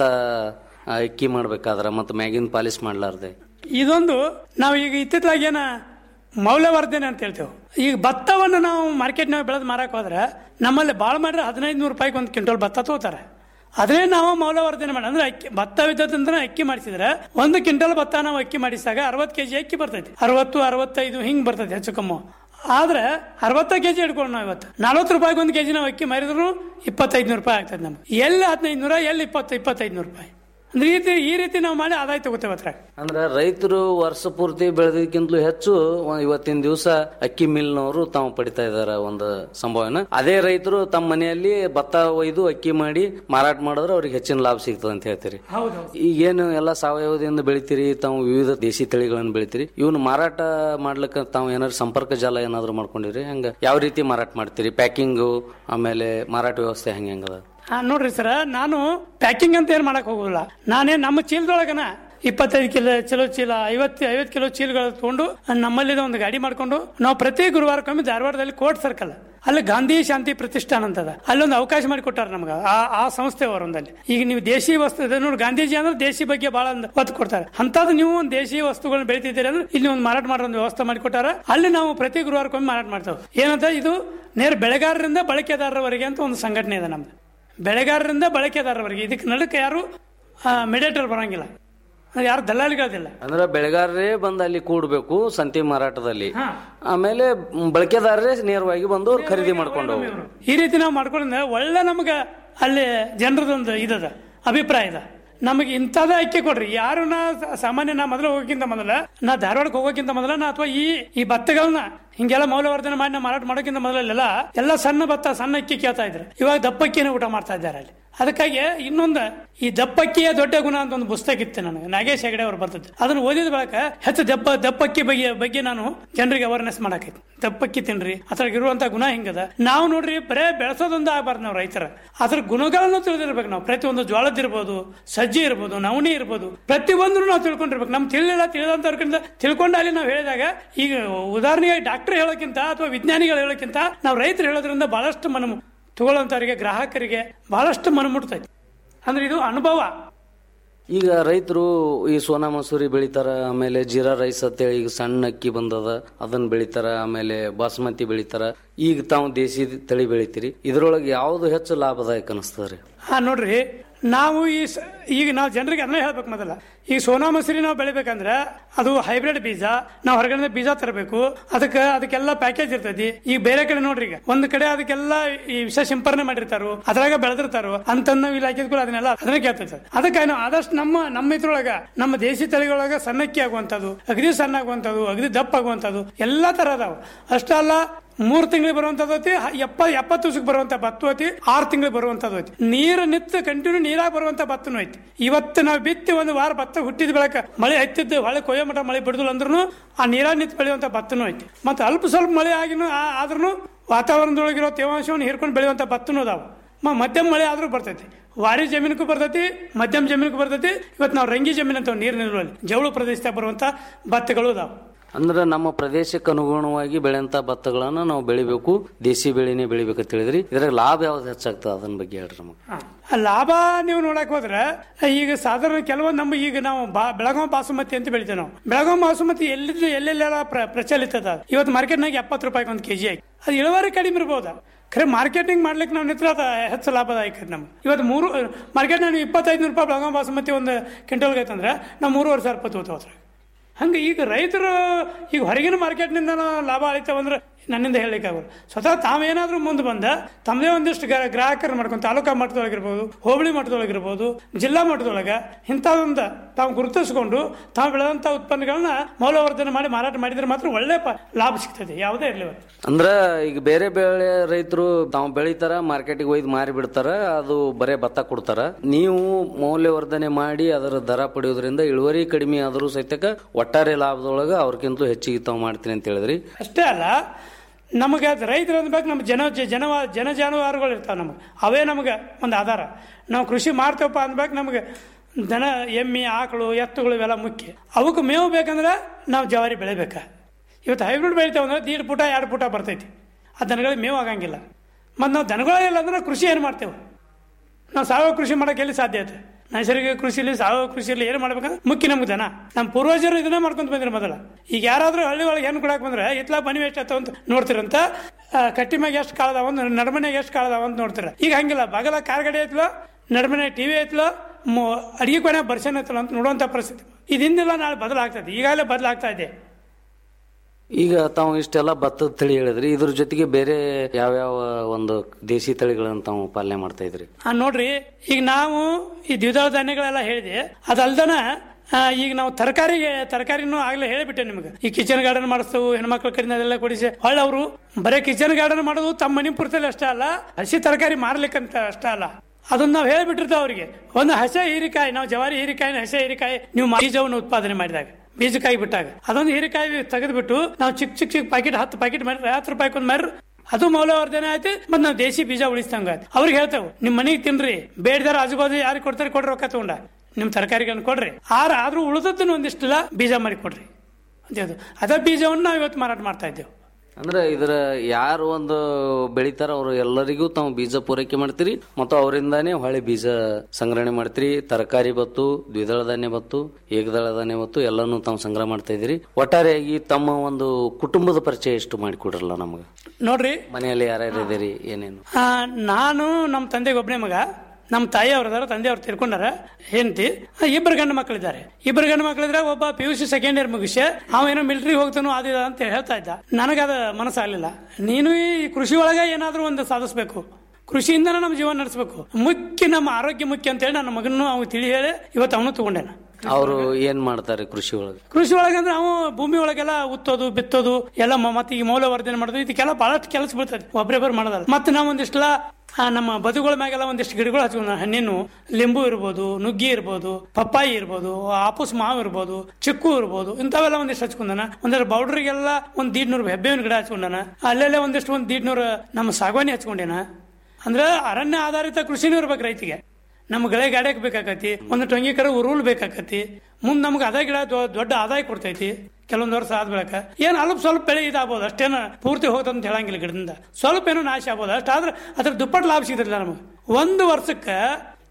ಆ, ಅಕ್ಕಿ ಮಾಡ್ಬೇಕಾದ್ರ ಮತ್ತ ಮ್ಯಾಗಿನ್ ಪಾಲಿಶ್ ಮಾಡ್ಲಾರ್ದೆ ಇದೊಂದು ನಾವು ಈಗ ಇತ್ತಿತ್ತಲಾಗ ಏನ ಮೌಲ್ಯವರ್ಧನೆ ಅಂತ ಹೇಳ್ತೇವೆ ಈಗ ಭತ್ತವನ್ನು ನಾವು ಮಾರ್ಕೆಟ್ನಾಗ ಬೆಳೆದು ಮಾರಕ್ ಹೋದ್ರೆ ನಮ್ಮಲ್ಲಿ ಭಾಳ ಮಾಡಿದ್ರೆ ಹದಿನೈದು ನೂರು ರೂಪಾಯಿಗೆ ಒಂದು ಕ್ವಿಂಟಲ್ ಭತ್ತ ತಗೋತಾರೆ ಅದೇ ನಾವು ಮೌಲ್ಯವರ್ಧನೆ ಮಾಡಿ ಅಂದ್ರೆ ಅಕ್ಕಿ ಭತ್ತ ವಿದ್ಯುತ್ತಂದ್ರೆ ಅಕ್ಕಿ ಮಾಡಿಸಿದ್ರೆ ಒಂದು ಕ್ವಿಂಟಲ್ ಭತ್ತ ನಾವು ಅಕ್ಕಿ ಮಾಡಿಸಿದಾಗ ಅರವತ್ತು ಕೆಜಿ ಅಕ್ಕಿ ಬರ್ತೈತಿ ಅರವತ್ತು ಅರವತ್ತೈದು ಹಿಂಗ್ ಬರ್ತೈತಿ ಹೆಚ್ಚು ಕಮ್ಮು ಆದ್ರೆ ಅರವತ್ತ ಕೆಜಿ ಹಿಡ್ಕೊಂಡು ನಾವು ಇವತ್ತು ನಲ್ವತ್ತು ರೂಪಾಯಿಗೆ ಒಂದು ಕೆಜಿ ನಾವು ಅಕ್ಕಿ ಮಾರಿದ್ರು ಇಪ್ಪತ್ತೈದು ನೂರು ರೂಪಾಯಿ ಆಗ್ತದೆ ನಮ್ಗೆ ಎಲ್ಲಿ ಹದಿನೈದು ನೂರ ಎಲ್ಲಿ ಇಪ್ಪತ್ತು ಇಪ್ಪತ್ತೈದು ನೂರು ರೂಪಾಯಿ ಅಂದ್ರೆ ಈ ರೀತಿ ಈ ರೀತಿ ನಾವು ಮಾಡಿ ಆದಾಯ ತಗೋತೇವೆ ಅದ್ರಾಗ ಅಂದ್ರೆ ರೈತರು ವರ್ಷ ಪೂರ್ತಿ ಬೆಳೆದಕ್ಕಿಂತಲೂ ಹೆಚ್ಚು ಒಂದ್ ಇವತ್ತಿನ ದಿವಸ ಅಕ್ಕಿ ಮಿಲ್ನವರು ತಾವು ಪಡಿತಾ ಇದಾರ ಒಂದು ಸಂಭಾವನೆ ಅದೇ ರೈತರು ತಮ್ಮ ಮನೆಯಲ್ಲಿ ಭತ್ತ ಒಯ್ದು ಅಕ್ಕಿ ಮಾಡಿ ಮಾರಾಟ ಮಾಡಿದ್ರೆ ಅವ್ರಿಗೆ ಹೆಚ್ಚಿನ ಲಾಭ ಸಿಗ್ತದೆ ಅಂತ ಹೇಳ್ತೀರಿ ಹೌದು ಈಗೇನು ಎಲ್ಲ ಸಾವಯವದಿಂದ ಬೆಳಿತೀರಿ ತಾವು ವಿವಿಧ ದೇಶಿ ತಳಿಗಳನ್ನು ಬೆಳಿತೀರಿ ಇವನು ಮಾರಾಟ ಮಾಡ್ಲಿಕ್ಕೆ ತಾವು ಏನಾದ್ರು ಸಂಪರ್ಕ ಜಾಲ ಏನಾದ್ರು ಮಾಡ್ಕೊಂಡಿರಿ ಹಂಗ ಯಾವ ರೀತಿ ಮಾರಾಟ ಮಾಡ್ತೀರಿ ಪ್ಯಾಕಿಂಗು ಆಮೇಲೆ ಮಾರಾಟ ವ್ಯವಸ್ಥೆ ಹೆಂಗ ಹೆಂಗದ ಆ, ನೋಡ್ರಿ ಸರ ನಾನು ಪ್ಯಾಕಿಂಗ್ ಅಂತ ಏನ್ ಮಾಡಕ್ ಹೋಗೋದಿಲ್ಲ ನಾನೇ ನಮ್ಮ ಚೀಲದೊಳಗನ ಇಪ್ಪತ್ತೈದು ಕಿಲೋ ಚಲೋ ಚೀಲ ಐವತ್ತು ಐವತ್ತು ಕಿಲೋ ಚೀಲಗಳು ತಗೊಂಡು ನಮ್ಮಲ್ಲಿದ ಒಂದು ಗಾಡಿ ಮಾಡ್ಕೊಂಡು ನಾವು ಪ್ರತಿ ಗುರುವಾರಕ್ಕೊಮ್ಮೆ ಧಾರವಾಡದಲ್ಲಿ ಕೋರ್ಟ್ ಸರ್ಕಲ್ ಅಲ್ಲಿ ಗಾಂಧಿ ಶಾಂತಿ ಪ್ರತಿಷ್ಠಾನ ಅಂತದ ಅಲ್ಲೊಂದು ಅವಕಾಶ ಮಾಡಿ ಕೊಟ್ಟಾರ ನಮ್ಗೆ ಆ ಆ ಸಂಸ್ಥೆ ಅವರೊಂದಲ್ಲಿ ಈಗ ನೀವು ದೇಶಿ ವಸ್ತು ಇದೆ ನೋಡಿ ಗಾಂಧೀಜಿ ಅಂದ್ರೆ ದೇಶಿ ಬಗ್ಗೆ ಬಹಳ ಒಂದು ಒತ್ತು ಕೊಡ್ತಾರೆ ಅಂತದ್ದು ನೀವು ಒಂದು ದೇಶಿ ವಸ್ತುಗಳನ್ನ ಬೆಳಿತಿದ್ದೀರಿ ಅಂದ್ರೆ ಇಲ್ಲಿ ಒಂದು ಮಾರಾಟ ಮಾಡೋ ಒಂದು ವ್ಯವಸ್ಥೆ ಮಾಡಿ ಕೊಟ್ಟಾರ ಅಲ್ಲಿ ನಾವು ಪ್ರತಿ ಗುರುವಾರಕ್ಕೊಮ್ಮೆ ಮಾರಾಟ ಮಾಡ್ತೇವೆ ಏನಂತ ಇದು ನೇರ ಬೆಳೆಗಾರರಿಂದ ಬಳಕೆದಾರರವರೆಗೆ ಅಂತ ಒಂದು ಸಂಘಟನೆ ಇದೆ ನಮ್ದು ಬೆಳೆಗಾರರಿಂದ ಬಳಕೆದಾರರವರೆಗೆ ಇದಕ್ಕೆ ನಡಕ್ಕೆ ಯಾರು ಮಿಡೇಟರ್ ಬರಂಗಿಲ್ಲ ಅಂದ್ರೆ ಯಾರು ದಲ್ಲಾಳಿಗಳದಿಲ್ಲ ಅಂದ್ರೆ ಬೆಳೆಗಾರರೇ ಬಂದು ಅಲ್ಲಿ ಕೂಡ್ಬೇಕು ಸಂತೆ ಮಾರಾಟದಲ್ಲಿ ಆಮೇಲೆ ಬಳಕೆದಾರರೇ ನೇರವಾಗಿ ಬಂದು ಅವ್ರು ಖರೀದಿ ಮಾಡ್ಕೊಂಡು ಹೋಗ್ಬೇಕು. ಈ ರೀತಿ ನಾವು ಮಾಡ್ಕೊಂಡ್ರೆ ಒಳ್ಳೆ ನಮ್ಗೆ ಅಲ್ಲಿ ಜನರದೊಂದು ಇದದ ಅಭಿಪ್ರಾಯ ಇದೆ ನಮಗೆ ಇಂಥದ ಅಕ್ಕಿ ಕೊಡ್ರಿ ಯಾರು ನಾ ಸ- ಸಾಮಾನ್ಯ ನಾ ಮೊದಲು ಹೋಗೋಕ್ಕಿಂತ ಮೊದಲ ನಾ ಧಾರವಾಡಕ್ಕೆ ಹೋಗೋಕ್ಕಿಂತ ಮೊದಲ ನಾ ಅಥವಾ ಈ ಈ ಭತ್ತಗಳನ್ನ ಹಿಂಗೆಲ್ಲ ಮೌಲ್ಯವರ್ಧನೆ ಮಾಡಿ ನಾ ಮಾರಾಟ ಮಾಡೋಕ್ಕಿಂತ ಮೊದಲೆಲ್ಲ ಎಲ್ಲ ಸಣ್ಣ ಭತ್ತ ಸಣ್ಣ ಅಕ್ಕಿ ಕೇಳ್ತಾ ಇದ್ರು ಇವಾಗ ದಪ್ಪಕ್ಕಿನ ಊಟ ಮಾಡ್ತಾ ಇದ್ದಾರೆ ಅಲ್ಲಿ ಅದಕ್ಕಾಗಿ ಇನ್ನೊಂದು ಈ ದಪ್ಪಕ್ಕಿಯ ದೊಡ್ಡ ಗುಣ ಅಂತ ಒಂದು ಪುಸ್ತಕ ಇತ್ತು ನನಗೆ ನಾಗೇಶ್ ಹೆಗಡೆ ಅವರು ಬರ್ತದ್ದು ಅದನ್ನು ಓದಿದ ಬಳಿಕ ಹೆಚ್ಚು ದಪ್ಪ ದಪ್ಪಕ್ಕಿ ಬಗ್ಗೆ ಬಗ್ಗೆ ನಾನು ಜನರಿಗೆ ಅವೇರ್ನೆಸ್ ಮಾಡಾಕೈತಿ ದಪ್ಪಕ್ಕಿ ತಿನ್ರಿ ಅದ್ರಾಗ ಇರುವಂತ ಗುಣ ಹಿಂಗದ ನಾವು ನೋಡ್ರಿ ಬರೇ ಬೆಳೆಸೋದೊಂದು ಆಗಬಾರ್ದು ನಾವು ರೈತರ ಅದ್ರ ಗುಣಗಳನ್ನು ತಿಳಿದಿರ್ಬೇಕು ನಾವು ಪ್ರತಿಯೊಂದು ಜ್ವಾಳದಿರ್ಬೋದು ಸಜ್ಜಿ ಇರ್ಬೋದು ನವಣಿ ಇರ್ಬೋದು ಪ್ರತಿಯೊಂದನ್ನು ನಾವು ತಿಳ್ಕೊಂಡಿರ್ಬೇಕು ನಮ್ ತಿಳಿಲಿಲ್ಲ ತಿಳಿದಂತವ್ರಕ್ಕಿಂತ ತಿಳ್ಕೊಂಡು ಅಲ್ಲಿ ನಾವು ಹೇಳಿದಾಗ ಈಗ ಉದಾಹರಣೆಗೆ ಡಾಕ್ಟರ್ ಹೇಳೋಕ್ಕಿಂತ ಅಥವಾ ವಿಜ್ಞಾನಿಗಳು ಹೇಳೋಕ್ಕಿಂತ ನಾವು ರೈತರು ಹೇಳೋದ್ರಿಂದ ಬಹಳಷ್ಟು ಮನ ತಗೊಳ್ಳೋಂಥವ್ರಿಗೆ ಗ್ರಾಹಕರಿಗೆ ಬಹಳಷ್ಟು ಮನ ಮುಟ್ತೈತಿ ಅಂದ್ರೆ ಇದು ಅನುಭವ ಈಗ ರೈತರು ಈ ಸೋನಾ ಮಸೂರಿ ಬೆಳಿತಾರ ಆಮೇಲೆ ಜೀರಾ ರೈಸ್ ಅಂತೇಳಿ ಈಗ ಸಣ್ಣ ಅಕ್ಕಿ ಬಂದದ ಅದನ್ನ ಬೆಳಿತಾರ ಆಮೇಲೆ ಬಾಸ್ಮತಿ ಬೆಳಿತಾರ ಈಗ ತಾವು ದೇಸಿ ತಳಿ ಬೆಳಿತೀರಿ ಇದ್ರೊಳಗೆ ಯಾವ್ದು ಹೆಚ್ಚು ಲಾಭದಾಯಕ ಅನಿಸ್ತದ್ರಿ ಹಾ ನೋಡ್ರಿ ನಾವು ಈ ಸ- ಈಗ ನಾವು ಜನರಿಗೆ ಅದನ್ನ ಹೇಳ್ಬೇಕು ಮೊದಲ ಈ ಸೋನಾ ಮಸೂರಿ ನಾವು ಬೆಳಿಬೇಕಂದ್ರೆ ಅದು ಹೈಬ್ರಿಡ್ ಬೀಜ ನಾವು ಹೊರಗಡೆ ಬೀಜ ತರಬೇಕು ಅದಕ್ಕೆ ಅದಕ್ಕೆಲ್ಲ ಪ್ಯಾಕೇಜ್ ಇರ್ತೈತಿ ಈಗ ಬೇರೆ ಕಡೆ ನೋಡ್ರಿ ಈಗ ಒಂದ್ ಕಡೆ ಅದಕ್ಕೆಲ್ಲ ಈ ವಿಷ ಸಿಂಪರಣೆ ಮಾಡಿರ್ತಾರೋ ಅದ್ರಾಗ ಬೆಳೆದಿರ್ತಾರೋ ಅಂತನ್ನ ಇಲಾಖೆಗಳು ಅದನ್ನೆಲ್ಲ ಅದನ್ನ ಕೇಳ್ತೈತೆ ಅದಕ್ಕೆ ನಾವು ಆದಷ್ಟು ನಮ್ಮ ನಮ್ಮ ಇದ್ರೊಳಗ ನಮ್ಮ ದೇಸಿ ತಳಿಗಳೊಳಗ ಸಣ್ಣಕ್ಕಿ ಆಗುವಂಥದ್ದು ಅಗದಿ ಸಣ್ಣ ಆಗುವಂಥದ್ದು ಅಗದಿ ದಪ್ಪ ಆಗುವಂಥದ್ದು ಎಲ್ಲಾ ತರ ಅದಾವ ಅಷ್ಟೇ ಅಲ್ಲ ಮೂರ್ ತಿಂಗಳಿಗೆ ಬರುವಂತದ್ದು ಐತಿ ಹ- ಎಪ್ಪ ಎಪ್ಪತ್ತು ದಿವಸಕ್ಕೆ ಬರುವಂತ ಭತ್ತ ಐತಿ ಆರು ತಿಂಗಳಿಗೆ ಬರುವಂತದ್ದು ಐತಿ ನೀರು ನಿಂತು ಕಂಟಿನ್ಯೂ ನೀರಾಗ ಬರುವಂತ ಭತ್ತನೂ ಐತಿ ಇವತ್ತು ನಾವು ಬಿತ್ತಿ ಒಂದು ವಾರ ಭತ್ತ ಹುಟ್ಟಿದ ಬೆಳಕ ಮಳೆ ಹತ್ತಿದ್ದು ಹೊಳೆ ಕೊಯ್ಯೋ ಮಟ ಮಳೆ ಬಿಡುದಿಲ್ಲ ಅಂದ್ರೂ ಆ ನೀರಾಗ ನಿಂತು ಬೆಳೆಯುವಂತ ಭತ್ತನೂ ಐತಿ ಮತ್ತೆ ಅಲ್ಪ ಸ್ವಲ್ಪ ಮಳೆ ಆಗಿನೂ ಆದ್ರೂ ವಾತಾವರಣದೊಳಗಿರೋ ತೇವಾಂಶವನ್ನು ಹೀರ್ಕೊಂಡು ಬೆಳೆಯುವಂತ ಭತ್ತನೂ ಅದಾವ ಮ- ಮಧ್ಯಮ ಮಳೆ ಆದ್ರೂ ಬರ್ತೈತಿ ವಾರಿ ಜಮೀನಕ್ಕೂ ಬರ್ತೈತಿ ಮಧ್ಯಮ ಜಮೀನಕ್ಕೂ ಬರ್ತೈತಿ ಇವತ್ತು ನಾವು ರಂಗಿ ಜಮೀನು ಅಂತ ನೀರು ನಿಲ್ಲುವಲ್ಲಿ ಜವಳು ಪ್ರದೇಶದಾಗ ಬರುವಂತ ಭತ್ತಗಳು ಅದಾವ ಅಂದ್ರೆ ನಮ್ಮ ಪ್ರದೇಶಕ್ಕೆ ಅನುಗುಣವಾಗಿ ಬೆಳೆಯಂತ ಭತ್ತಗಳನ್ನ ನಾವು ಬೆಳಿಬೇಕು ದೇಸಿ ಬೆಳೆನೇ ಬೆಳಿಬೇಕಂತ ಹೇಳಿದ್ರಿ ಇದ್ರಾಗ ಲಾಭ ಯಾವ್ದು ಹೆಚ್ಚಾಗ್ತದೆ ಅದನ್ನ ಬಗ್ಗೆ ಹೇಳ್ರಿ ನಮಗೆ ಆ ಲಾಭ ನೀವು ನೋಡಕ್ ಹೋದ್ರೆ ಈಗ ಸಾಧಾರಣ ಕೆಲವೊಂದು ನಮ್ಮ ಈಗ ನಾವು ಬಾ ಬೆಳಗಾವಿ ಬಾಸುಮತಿ ಅಂತ ಬೆಳಿತೇವೆ ನಾವು ಬೆಳಗಾವಿ ಬಾಸುಮತಿ ಎಲ್ಲಿದ್ದು ಎಲ್ಲೆಲ್ಲೆಲ್ಲ ಪ್ರ- ಪ್ರಚಲಿತ ಅದ ಇವತ್ತು ಮಾರ್ಕೆಟ್ನಾಗ ಎಪ್ಪತ್ತು ರೂಪಾಯಿ ಒಂದು ಕೆಜಿ ಆಗಿ ಅದು ಇಳುವರಿ ಕಡಿಮೆ ಇರ್ಬೋದ ಖರೆ ಮಾರ್ಕೆಟಿಂಗ್ ಮಾಡ್ಲಿಕ್ಕೆ ನಾವು ನಿತ್ರ ಅದ ಹೆಚ್ಚು ಲಾಭದಾಯಕ ನಮ್ಗೆ ಇವತ್ತು ಮೂರು ಮಾರ್ಕೆಟ್ ನೀವು ಇಪ್ಪತ್ತೈದು ರೂಪಾಯಿ ಬೆಳಗಾವಿ ಬಾಸುಮತಿ ಒಂದು ಕ್ವಿಂಟಲ್ಗೆ ಐತಂದ್ರೆ ನಾವು ಮೂರುವರೆ ಸಾವಿರ ರೂಪಾಯಿ ತಗೋತಾವ ಅದ್ರಾಗ ಹಂಗೆ ಈಗ ರೈತರು ಈಗ ಹೊರಗಿನ ಮಾರ್ಕೆಟ್ನಿಂದ ಲಾಭ ಆಳಿತಾವಂದ್ರೆ ನನ್ನಿಂದ ಹೇಳಲಿಕ್ಕೆ ಆಗೋದು ಸ್ವತಃ ತಾವೇನಾದ್ರೂ ಮುಂದೆ ಬಂದ ತಮ್ಮದೇ ಒಂದಿಷ್ಟು ಗ್ರಾ- ಗ್ರಾಹಕರು ಮಾಡ್ಕೊಂಡು ತಾಲೂಕಾ ಮಟ್ಟದೊಳಗಿರ್ಬೋದು ಹೋಬಳಿ ಮಟ್ಟದೊಳಗಿರ್ಬೋದು ಜಿಲ್ಲಾ ಮಟ್ಟದೊಳಗೆ ಇಂಥದೊಂದು ತಾವು ಗುರುತಿಸ್ಕೊಂಡು ತಾವು ಬೆಳೆದಂಥ ಉತ್ಪನ್ನಗಳನ್ನ ಮೌಲ್ಯವರ್ಧನೆ ಮಾಡಿ ಮಾರಾಟ ಮಾಡಿದ್ರೆ ಮಾತ್ರ ಒಳ್ಳೆ ಪ- ಲಾಭ ಸಿಗ್ತದೆ ಯಾವುದೇ ಇರಲಿ ಅಂದ್ರ ಈಗ ಬೇರೆ ಬೆಳೆ ರೈತರು ತಾವು ಬೆಳಿತಾರ ಮಾರ್ಕೆಟಿಗೆ ಒಯ್ದು ಮಾರಿ ಬಿಡ್ತಾರ ಅದು ಬರೇ ಭತ್ತ ಕೊಡ್ತಾರ ನೀವು ಮೌಲ್ಯವರ್ಧನೆ ಮಾಡಿ ಅದರ ದರ ಪಡೆಯೋದ್ರಿಂದ ಇಳುವರಿ ಕಡಿಮೆ ಆದರೂ ಸಹಿತಕ ಒಟ್ಟಾರೆ ಲಾಭದೊಳಗ ಅವ್ರಕ್ಕಿಂತ ಹೆಚ್ಚಿಗೆ ತಾವು ಮಾಡ್ತೀನಿ ಅಂತ ಹೇಳಿದ್ರಿ ಅಷ್ಟೇ ಅಲ್ಲ ನಮಗೆ ಅದು ರೈತರು ಅಂದ್ಬೇಕು ನಮ್ಮ ಜನ ಜ- ಜನವ ಜನ ಜಾನುವಾರುಗಳು ಇರ್ತಾವೆ ನಮಗೆ ಅವೇ ನಮಗೆ ಒಂದು ಆಧಾರ ನಾವು ಕೃಷಿ ಮಾಡ್ತೇವಪ್ಪ ಅಂದ್ಬೇಕು ನಮಗೆ ದನ ಎಮ್ಮೆ ಆಕಳು ಎತ್ತುಗಳು ಇವೆಲ್ಲ ಮುಖ್ಯ ಅವಕ್ಕೆ ಮೇವು ಬೇಕಂದ್ರೆ ನಾವು ಜವಾರಿ ಬೆಳಿಬೇಕ ಇವತ್ತು ಹೈಬ್ರಿಡ್ ಬೆಳಿತೇವೆ ಅಂದ್ರೆ ದೀಡ್ ಪುಟ ಎರಡು ಪುಟ ಬರ್ತೈತಿ ಆ ದನಗಳಿಗೆ ಮೇವು ಆಗಂಗಿಲ್ಲ ಮತ್ತು ನಾವು ದನಗಳೇ ಇಲ್ಲ ಅಂದ್ರೆ ಕೃಷಿ ಏನು ಮಾಡ್ತೇವೆ ನಾವು ಸಾವಯವ ಕೃಷಿ ಮಾಡೋಕೆ ಎಲ್ಲಿ ಸಾಧ್ಯ ಐತೆ ನೈಸರ್ಗಿಕ ಕೃಷಿಲಿ ಸಾವಯವ ಕೃಷಿಯಲ್ಲಿ ಏನು ಮಾಡ್ಬೇಕಂದ್ರೆ ಮುಖ್ಯ ನಮ್ಗೆ ದನ ನಮ್ಮ ಪೂರ್ವಜರು ಇದನ್ನ ಮಾಡ್ಕೊಂತ ಬಂದಿರ ಮೊದಲ ಈಗ ಯಾರಾದ್ರೂ ಹಳ್ಳಿ ಒಳಗೆ ಹೆಣ್ಣು ಕೊಡಕ್ ಬಂದ್ರೆ ಇತ್ಲಾ ಬನಿ ವೇಸ್ಟ್ ಆಯ್ತು ಅಂತ ನೋಡ್ತಿರಂತ ಆ, ಕಟ್ಟಿ ಮ್ಯಾಗ ಎಷ್ಟು ಕಾಳದಾವ ಒಂದು ನಡಮನೆಗೆ ಎಷ್ಟು ಕಾಳದಾವ ಅಂತ ನೋಡ್ತಾರೆ ಈಗ ಹಂಗಿಲ್ಲ ಬಗಲ ಕಾರ್ಗಡೆ ಐತ್ಲೋ ನಡಮನೆ ಟಿವಿ ಐತ್ಲೋ ಅಡಿಗೆ ಕೊನೆ ಬರ್ಸನ್ ಐತಲ್ಲ ಅಂತ ನೋಡುವಂತ ಪರಿಸ್ಥಿತಿ ಇದinದಿಲ್ಲ ನಾಳೆ ಬದಲಾಗ್ತದೆ ಈಗಾಗಲೇ ಬದಲಾಗ್ತಾ ಇದೆ ಈಗ ತಾವು ಇಷ್ಟೆಲ್ಲ ಭತ್ತದ ತಳಿ ಹೇಳಿದ್ರಿ ಇದ್ರ ಜೊತೆಗೆ ಬೇರೆ ಯಾವ್ಯಾವ ಒಂದು ದೇಸಿ ತಳಿಗಳನ್ನ ತಾವು ಪಾಲನೆ ಮಾಡ್ತಾ ಇದ್ರಿ ಆ ನೋಡ್ರಿ ಈಗ ನಾವು ಈ ದ್ವಿದಳ ಧಾನ್ಯಗಳೆಲ್ಲ ಹೇಳಿದೆ ಅದಲ್ದನ ಆ, ಈಗ ನಾವು ತರಕಾರಿಗೆ ತರಕಾರಿನೂ ಆಗ್ಲೇ ಹೇಳಿಬಿಟ್ಟೆ ನಿಮ್ಗೆ ಈ ಕಿಚನ್ ಗಾರ್ಡನ್ ಮಾಡಿಸ್ತೇವೆ ಹೆಣ್ಮಕ್ಳ ಕಡೆಯಿಂದ ಅದೆಲ್ಲ ಕೊಡಿಸಿ ಹೊಳ್ಳಿ ಅವರು ಬರೀ ಕಿಚನ್ ಗಾರ್ಡನ್ ಮಾಡೋದು ತಮ್ಮ ಮನೆ ಪುರ್ತಲ್ಲಿ ಅಷ್ಟೇ ಅಲ್ಲ ಹಸಿ ತರಕಾರಿ ಮಾರ್ಲಿಕ್ಕಂತ ಅಷ್ಟೇ ಅಲ್ಲ ಅದನ್ನ ನಾವು ಹೇಳಿಬಿಟ್ಟಿರ್ತಾವ ಅವರಿಗೆ ಒಂದು ಹಸೆ ಹೀರಿಕಾಯಿ ನಾವು ಜವಾರಿ ಹೀರಿಕಾಯಿನ ಹಸೆ ಹೀರಿಕಾಯಿ ನೀವು ಬೀಜವನ್ನು ಉತ್ಪಾದನೆ ಮಾಡಿದಾಗ ಬೀಜಕ್ಕಾಗಿ ಬಿಟ್ಟಾಗ ಅದೊಂದು ಹೀರಿಕಾಯಿ ತೆಗೆದ್ಬಿಟ್ಟು ನಾವು ಚಿಕ್ಕ ಚಿಕ್ಕ ಚಿಕ್ಕ ಪ್ಯಾಕೆಟ್ ಹತ್ತು ಪ್ಯಾಕೆಟ್ ಮಾಡಿ ಹತ್ತು ರೂಪಾಯಿ ಒಂದು ಮಾರಿ ಅದು ಮೌಲ್ಯವರ್ಧನೆ ಆಯ್ತು ಮತ್ತೆ ನಾವು ದೇಸಿ ಬೀಜ ಉಳಿಸ್ದಂಗ ಆಯ್ತು ಅವ್ರಿಗೆ ಹೇಳ್ತೇವೆ ನಿಮ್ ಮನೆಗೆ ತಿನ್ರಿ ಬೇಡದಾರ ಆಜುಬಾಜು ಯಾರಿಗೆ ಕೊಡ್ತಾರೆ ಕೊಡ್ರಿ ರೊಕ್ಕ ತಗೊಂಡ ನಿಮ್ ತರಕಾರಿಗಳನ್ನ ಕೊಡ್ರಿ ಆರ ಆದ್ರೂ ಉಳಿದದ್ದನ್ನು ಒಂದಿಷ್ಟೆಲ್ಲ ಬೀಜ ಮಾಡಿ ಕೊಡ್ರಿ ಅಂತ ಹೇಳ್ದು. ಅದ ಬೀಜವನ್ನು ನಾವು ಇವತ್ತು ಮಾರಾಟ ಮಾಡ್ತಾ ಇದ್ದೇವೆ ಅಂದ್ರೆ ಇದರ ಯಾರು ಒಂದು ಬೆಳಿತಾರ ಅವರು ಎಲ್ಲರಿಗೂ ತಾವು ಬೀಜ ಪೂರೈಕೆ ಮಾಡ್ತೀರಿ ಮತ್ತು ಅವರಿಂದಾನೇ ಹೊಳೆ ಬೀಜ ಸಂಗ್ರಹಣೆ ಮಾಡ್ತೀರಿ ತರಕಾರಿ ಬತ್ತು ದ್ವಿದಳ ಧಾನ್ಯ ಬತ್ತು ಏಕದಳ ಧಾನ್ಯ ಬತ್ತು ಎಲ್ಲಾನು ತಾವು ಸಂಗ್ರಹ ಮಾಡ್ತಾ ಇದ್ದೀರಿ ಒಟ್ಟಾರೆಯಾಗಿ ತಮ್ಮ ಒಂದು ಕುಟುಂಬದ ಪರಿಚಯ ಎಷ್ಟು ಮಾಡಿಕೊಡ್ರಲ್ಲ ನಮಗೆ ನೋಡ್ರಿ ಮನೆಯಲ್ಲಿ ಯಾರ್ಯಾರು ಇದ್ದೀರಿ ಏನೇನು ಆ, ನಾನು ನಮ್ಮ ತಂದೆಗೆ ಒಬ್ಬನೇ ಮಗ ನಮ್ಮ ತಾಯಿ ಅವ್ರದಾರ ತಂದೆ ಅವ್ರು ತಿರ್ಕೊಂಡಾರ ಹೆಂಡತಿ ಇಬ್ಬರು ಗಂಡು ಮಕ್ಕಳಿದ್ದಾರೆ ಇಬ್ಬರು ಗಂಡು ಮಕ್ಕಳಿದ್ರೆ ಒಬ್ಬ P U C second year ಮುಗಿಸಿ ಅವ ಏನೋ ಮಿಲಿಟರಿ ಹೋಗ್ತಾನೋ ಅದಿದ ಅಂತ ಹೇಳ್ತಾ ಇದ್ದ ನನಗದ ಮನಸ್ಸಾಗಲಿಲ್ಲ ನೀನು ಈ ಕೃಷಿ ಒಳಗೆ ಏನಾದರೂ ಒಂದು ಸಾಧಿಸ್ಬೇಕು ಕೃಷಿಯಿಂದನೇ ನಮ್ಮ ಜೀವನ ನಡೆಸಬೇಕು ಮುಖ್ಯ ನಮ್ಮ ಆರೋಗ್ಯ ಮುಖ್ಯ ಅಂತೇಳಿ ನನ್ನ ಮಗನೂ ಅವ್ನು ತಿಳಿ ಹೇಳಿ ಇವತ್ತು ಅವನು ತಗೊಂಡೇನ ಅವರು ಏನ್ ಮಾಡ್ತಾರೆ ಕೃಷಿ ಒಳಗೆ ಕೃಷಿ ಒಳಗೆ ಅಂದ್ರೆ ನಾವು ಭೂಮಿ ಒಳಗೆಲ್ಲ ಉತ್ತೋದು ಬಿತ್ತೋದು ಎಲ್ಲ ಮ- ಮತ್ತೆ ಈಗ ಮೌಲ್ಯವರ್ಧನೆ ಮಾಡೋದು ಇದಕ್ಕೆಲ್ಲ ಬಹಳಷ್ಟು ಕೆಲಸ ಬೀಳ್ತದೆ ಒಬ್ರೊಬ್ಬರು ಮಾಡೋದಲ್ಲ ಮತ್ತೆ ನಾವು ಒಂದಿಷ್ಟೆಲ್ಲ ಆ, ನಮ್ಮ ಬದುಗಳ ಮ್ಯಾಗೆಲ್ಲ ಒಂದಿಷ್ಟು ಗಿಡಗಳು ಹಚ್ಕೊಂಡ ಹಣ್ಣಿನ ಲಿಂಬು ಇರ್ಬೋದು ನುಗ್ಗಿ ಇರ್ಬೋದು ಪಪ್ಪಾಯಿ ಇರ್ಬೋದು ಆಪೂಸ್ ಮಾವು ಇರ್ಬೋದು ಚಿಕ್ಕು ಇರ್ಬೋದು ಇಂಥವೆಲ್ಲ ಒಂದಿಷ್ಟು ಹಚ್ಕೊಂಡನ ಒಂದರ ಬೌಡ್ರಿಗೆಲ್ಲ ಒಂದ್ ದೀಡ್ನೂರು ಹೆಬ್ಬೇವಿನ ಗಿಡ ಹಚ್ಕೊಂಡನ ಅಲ್ಲೆಲ್ಲ ಒಂದಿಷ್ಟು ಒಂದ್ ದೀಡ್ನೂರು ನಮ್ಮ ಸಾಗವಾನಿ ಹಚ್ಕೊಂಡೇನ ಅಂದ್ರೆ ಅರಣ್ಯ ಆಧಾರಿತ ಕೃಷಿನೂ ಇರ್ಬೇಕು ರೈತಿಗೆ ನಮ್ ಗಳೆ ಗಾಡ್ಯಾಕ್ ಬೇಕಾಕತಿ ಒಂದು ಟೊಂಗಿ ಕರೆ ಉರುಳ್ ಬೇಕಾಕತಿ ಮುಂದ್ ನಮ್ಗೆ ಅದೇ ಗಿಡ ದೊ- ದೊಡ್ಡ ಆದಾಯ ಕೊಡ್ತೈತಿ ಕೆಲವೊಂದು ವರ್ಷ ಆದ ಬಳಿಕ ಏನ್ ಅಲ್ಪ ಸ್ವಲ್ಪ ಬೆಳೆ ಇದಾಗ್ಬೋದು ಅಷ್ಟೇನ ಪೂರ್ತಿ ಹೋಗ್ತಂತ ಹೇಳಂಗಿಲ್ಲ ಗಿಡದಿಂದ ಸ್ವಲ್ಪ ಏನೋ ನಾಶ ಆಗ್ಬೋದು ಅಷ್ಟಾದ್ರೆ ಅದ್ರ ದುಪ್ಪಟ್ಟು ಲಾಭ ಸಿಗ್ತಿಲ್ಲ ನಮಗೆ ಒಂದು ವರ್ಷಕ್ಕೆ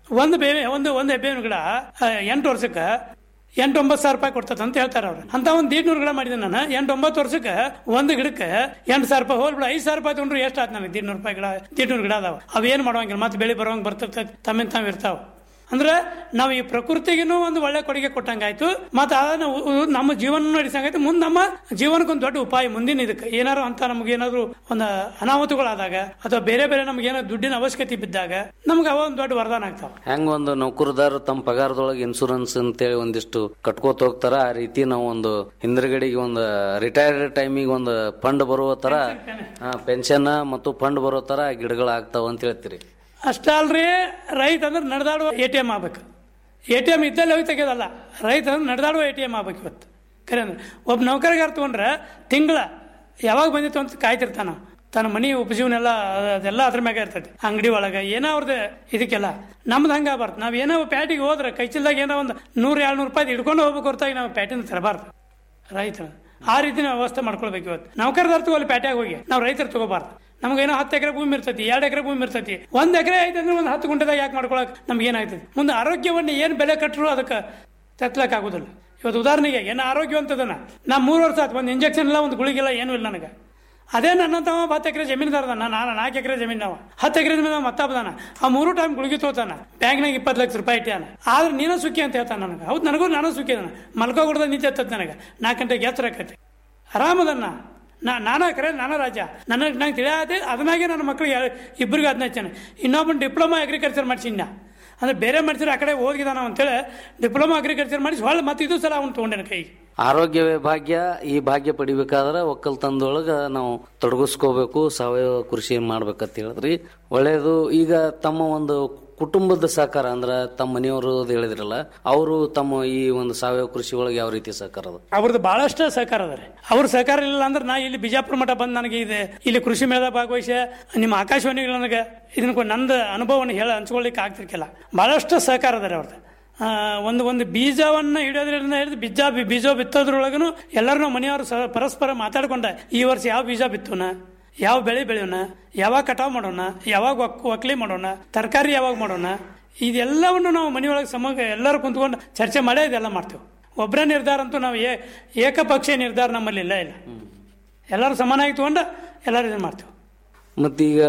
ಒಂದು ಬೇವೆ ಒಂದು ಒಂದು ಬೇವಿನ ಗಿಡ ಆ, ಎಂಟು ವರ್ಷಕ್ಕೆ ಎಂಟು ಒಂಬತ್ತು ಸಾವಿರ ರೂಪಾಯಿ ಕೊಡ್ತದೆ ಅಂತ ಹೇಳ್ತಾರೆ ಅವ್ರು ಅಂತ ಒಂದು ದೀಡ್ನೂರು ಗಿಡ ಮಾಡಿದೆ ನಾನು ಎಂಟು ಒಂಬತ್ತು ವರ್ಷಕ್ಕೆ ಒಂದು ಗಿಡಕ್ಕೆ ಎಂಟು ಸಾವಿರ ರೂಪಾಯಿ ಹೋಲ್ ಬಿಡ ಐದು ಸಾವಿರ ರೂಪಾಯಿ ತೊಗೊಂಡ್ರೆ ಎಷ್ಟು ಆಯ್ತು ನನಗೆ ದೀಡ್ನೂರು ರೂಪಾಯಿ ಗಿಡ ದೀಡ್ನೂರು ಗಿಡ ಅದಾವ ಅವೇನು ಮಾಡುವಂಗಿಲ್ಲ ಮತ್ತೆ ಬೆಳೆ ಬರೋಂಗೆ ಬರ್ತಿರ್ತೈತೆ ತಮ್ಮಿಂದ ತಾವು ಇರ್ತಾವ ಅಂದ್ರೆ ನಾವು ಈ ಪ್ರಕೃತಿಗೂ ಒಂದು ಒಳ್ಳೆ ಕೊಡುಗೆ ಕೊಟ್ಟಂಗಾಯ್ತು ಮತ್ತೆ ಅದನ್ನ ಉ- ಉ- ನಮ್ಮ ಜೀವನ ನಡೆಸಂಗಾಯ್ತು ಮುಂದೆ ನಮ್ಮ ಜೀವನಕ್ಕೆ ಒಂದು ದೊಡ್ಡ ಉಪಾಯ ಮುಂದಿನ ಇದಕ್ಕೆ ಏನಾರು ಅಂತ ನಮ್ಗೆ ಏನಾದ್ರು ಒಂದು ಅನಾಹುತಗಳಾದಾಗ ಅಥವಾ ಬೇರೆ ಬೇರೆ ನಮ್ಗೆ ಏನೋ ದುಡ್ಡಿನ ಅವಶ್ಯಕತೆ ಬಿದ್ದಾಗ ನಮ್ಗೆ ಅವ ಒಂದು ದೊಡ್ಡ ವರದಾನ ಆಗ್ತಾವ ಹೆಂಗ ಒಂದು ನೌಕರದಾರ ತಮ್ಮ ಪಗಾರದೊಳಗೆ ಇನ್ಶೂರೆನ್ಸ್ ಅಂತೇಳಿ ಒಂದಿಷ್ಟು ಕಟ್ಕೋತ ಹೋಗ್ತಾರ ಆ ರೀತಿ ನಾವು ಒಂದು ಹಿಂದ್ಗಡೆಗೆ ಒಂದು ರಿಟೈರ್ಡ್ ಟೈಮಿಗೆ ಒಂದು ಫಂಡ್ ಬರುವ ತರ ಪೆನ್ಷನ್ ಮತ್ತು ಫಂಡ್ ಬರೋ ತರ ಗಿಡಗಳು ಆಗ್ತಾವ ಅಂತ ಹೇಳ್ತೀರಿ ಅಷ್ಟ ಅಲ್ರಿ ರೈತ ಅಂದ್ರೆ ನಡೆದಾಡುವ ಎ ಟಿ ಎಮ್ ಆಗ್ಬೇಕು ಎ ಟಿ ಎಮ್ ಇದ್ದಲ್ಲಿ ಹೋಗಿ ತೆಗೆಯೋದಲ್ಲ ರೈತ ಅಂದ್ರೆ ನಡೆದಾಡುವ ಎ ಟಿ ಎಮ್ ಆಗ್ಬೇಕು ಇವತ್ತು ಖರೆ ಅಂದ್ರೆ ಒಬ್ಬ ನೌಕರಿಗಾರ ತೊಗೊಂಡ್ರೆ ತಿಂಗಳ ಯಾವಾಗ ಬಂದಿತ್ತು ಅಂತ ಕಾಯ್ತಿರ್ತಾನ ತನ್ನ ಮನಿ ಉಪಜೀವನ ಎಲ್ಲ ಅದೆಲ್ಲ ಅದ್ರ ಮ್ಯಾಗ ಇರ್ತೈತಿ ಅಂಗಡಿ ಒಳಗೆ ಏನೋ ಅವ್ರದ್ದು ಇದಕ್ಕೆಲ್ಲ ನಮ್ದು ಹಂಗ ಆಗ್ಬಾರ್ದು ನಾವು ಏನೋ ಪ್ಯಾಟಿಗೆ ಹೋದ್ರೆ ಕೈ ಚೀಲದಾಗ ಏನೋ ಒಂದು ನೂರು ಎರಡು ನೂರು ರೂಪಾಯಿ ಹಿಡ್ಕೊಂಡು ಹೋಗ್ಬೇಕು ಹೊರತಾಗಿ ನಾವು ಪ್ಯಾಟಿನ ತರಬಾರ್ದು ರೈತರು ಆ ರೀತಿ ನಾವು ವ್ಯವಸ್ಥೆ ಮಾಡ್ಕೊಳ್ಬೇಕು ಇವತ್ತು ನೌಕರದಾರ ತಗೋಲಿ ಪ್ಯಾಟ್ಯಾಗ ಹೋಗಿ ನಾವು ರೈತರು ತಗೋಬಾರ್ದು ನಮ್ಗೇನೋ ಹತ್ತು ಎಕರೆ ಭೂಮಿ ಇರ್ತೈತಿ ಎರಡು ಎಕರೆ ಭೂಮಿ ಇರ್ತೈತಿ ಒಂದ್ ಎಕರೆ ಐತೆ ಅಂದ್ರೆ ಒಂದು ಹತ್ತು ಗುಂಟೆದಾಗ ಯಾಕೆ ಮಾಡ್ಕೊಳಕ್ ನಮ್ಗೆ ಏನಾಗ್ತದೆ ಮುಂದೆ ಆರೋಗ್ಯವನ್ನು ಏನು ಬೆಲೆ ಕಟ್ಟರು ಅದಕ್ಕೆ ತೆತ್ತಲಕ್ ಆಗೋದಿಲ್ಲ ಇವತ್ತು ಉದಾಹರಣೆಗೆ ಏನು ಆರೋಗ್ಯವಂತದನ ನಾ ಮೂರು ವರ್ಷ ಆಯ್ತು ಒಂದು ಇಂಜೆಕ್ಷನ್ ಇಲ್ಲ ಒಂದು ಗುಳಿಗಿಲ್ಲ ಏನೂ ಇಲ್ಲ ನನಗೆ ಅದೇ ನನ್ನ ತಮ್ಮ ಹತ್ತು ಎಕರೆ ಜಮೀನ್ದಾರ ನಾನು ನಾಲ್ಕು ಎಕರೆ ಜಮೀನು ನಾವು ಹತ್ತು ಎಕರೆ ಜಮೀನು ಮತ್ತಬ್ಬದಾನ ಆ ಮೂರು ಟೈಮ್ ಗುಳಿಗೆ ತೋತಾನ ಬ್ಯಾಂಕ್ನಾಗ ಇಪ್ಪತ್ತು ಲಕ್ಷ ರೂಪಾಯಿ ಇಟ್ಟಾನ ಆದ್ರೆ ನೀನು ಸುಖಿ ಅಂತ ಹೇಳ್ತಾನೆ ನನಗೆ ಹೌದು ನನಗೂ ನಾನು ಸುಖಿ ಅದಾನ ಮಲ್ಕೋಗುಡ್ದ ನಿಂತೆ ಎತ್ತದ ನನಗೆ ನಾಲ್ಕು ಗಂಟೆಗೆ ಎತ್ತರ ಆಕೈತಿ ಆರಾಮದನ್ನ ನಾ ನಾನಾ ಕರೆ ನಾನಾ ರಾಜ ನನ್ನ ನಂಗೆ ತಿಳಿಯಾದೆ ಅದನ್ನಾಗೆ ನನ್ನ ಮಕ್ಕಳಿಗೆ ಇಬ್ಬರಿಗೆ ಅದನ್ನ ಹಚ್ಚಾನೆ ಇನ್ನೊಬ್ಬನ ಡಿಪ್ಲೊಮಾ ಅಗ್ರಿಕಲ್ಚರ್ ಮಾಡಿಸಿನ ಅಂದ್ರೆ ಬೇರೆ ಮಾಡಿಸಿದ್ರೆ ಆ ಕಡೆ ಹೋಗಿದಾನ ಅಂತೇಳಿ ಡಿಪ್ಲೊಮಾ ಅಗ್ರಿಕಲ್ಚರ್ ಮಾಡಿಸಿ ಹೊಳ್ಳಿ ಮತ್ತೆ ಇದು ಸಲ ಅವ್ನು ತೊಗೊಂಡೇನ ಕೈಗೆ ಆರೋಗ್ಯವೇ ಭಾಗ್ಯ ಈ ಭಾಗ್ಯ ಪಡಿಬೇಕಾದ್ರೆ ಒಕ್ಕಲ್ತನದೊಳಗ ನಾವು ತೊಡಗಿಸ್ಕೋಬೇಕು ಸಾವಯವ ಕೃಷಿ ಮಾಡ್ಬೇಕಂತ ಹೇಳಿದ್ರಿ ಒಳ್ಳೇದು ಈಗ ತಮ್ಮ ಒಂದು ಕುಟುಂಬದ ಸಹಕಾರ ಅಂದ್ರ ತಮ್ಮ ಮನೆಯವರು ಹೇಳಿದ್ರಲ್ಲ ಅವರು ತಮ್ಮ ಈ ಒಂದು ಸಾವಯವ ಕೃಷಿ ಒಳಗೆ ಯಾವ ರೀತಿ ಸಹಕಾರ ಅದ ಅವ್ರದ್ದು ಬಹಳಷ್ಟು ಸಹಕಾರ ಅದ ರೀ ಅವ್ರ ಸಹಕಾರ ಇಲ್ಲ ಅಂದ್ರೆ ನಾ ಇಲ್ಲಿ ಬಿಜಾಪುರ ಮಠ ಬಂದು ನನಗೆ ಇದೆ ಇಲ್ಲಿ ಕೃಷಿ ಮೇಳದಾಗ ಭಾಗವಹಿಸಿ ನಿಮ್ಮ ಆಕಾಶವಾಣಿ ನನಗೆ ಇದನ್ನ ಕೊ- ನಂದು ಅನುಭವವನ್ನು ಹೇಳ ಹಂಚ್ಕೊಳ್ಳಿಕ್ಕೆ ಆಗ್ತಿರ್ಕಿಲ್ಲ ಬಹಳಷ್ಟು ಸಹಕಾರ ಅದ ರೀ ಅವ್ರದ್ದು ಆ, ಒಂದು ಒಂದು ಬೀಜವನ್ನ ಹಿಡಿಯೋದ್ರಿಂದ ಹಿಡಿದು ಬೀಜ ಬಿ- ಬೀಜ ಬಿತ್ತೋದ್ರೊಳಗನು ಎಲ್ಲರೂ ನಾವು ಮನೆಯವರು ಸಹ ಪರಸ್ಪರ ಮಾತಾಡ್ಕೊಂಡ ಈ ವರ್ಷ ಯಾವ ಬೀಜ ಬಿತ್ತೋಣ ಯಾವ ಬೆಳೆ ಬೆಳೆಯೋಣ ಯಾವಾಗ ಕಟಾವ್ ಮಾಡೋಣ ಯಾವಾಗ ಒಕ್ ಒಕ್ಲಿ ಮಾಡೋಣ ತರಕಾರಿ ಯಾವಾಗ ಮಾಡೋಣ ಇದೆಲ್ಲವನ್ನು ನಾವು ಮನೆಯೊಳಗೆ ಸಮಗ್ರ ಎಲ್ಲರೂ ಕುಂತ್ಕೊಂಡು ಚರ್ಚೆ ಮಾಡೇ ಇದೆಲ್ಲ ಮಾಡ್ತೇವೆ ಒಬ್ಬರೇ ನಿರ್ಧಾರ ಅಂತೂ ನಾವು ಏ ಏಕಪಕ್ಷೀಯ ನಿರ್ಧಾರ ನಮ್ಮಲ್ಲಿ ಇಲ್ಲ ಇಲ್ಲ ಎಲ್ಲರೂ ಸಮಾನಾಗಿ ತಗೊಂಡು ಎಲ್ಲರೂ ಇದನ್ನ ಮಾಡ್ತೇವೆ ಮತ್ತೀಗ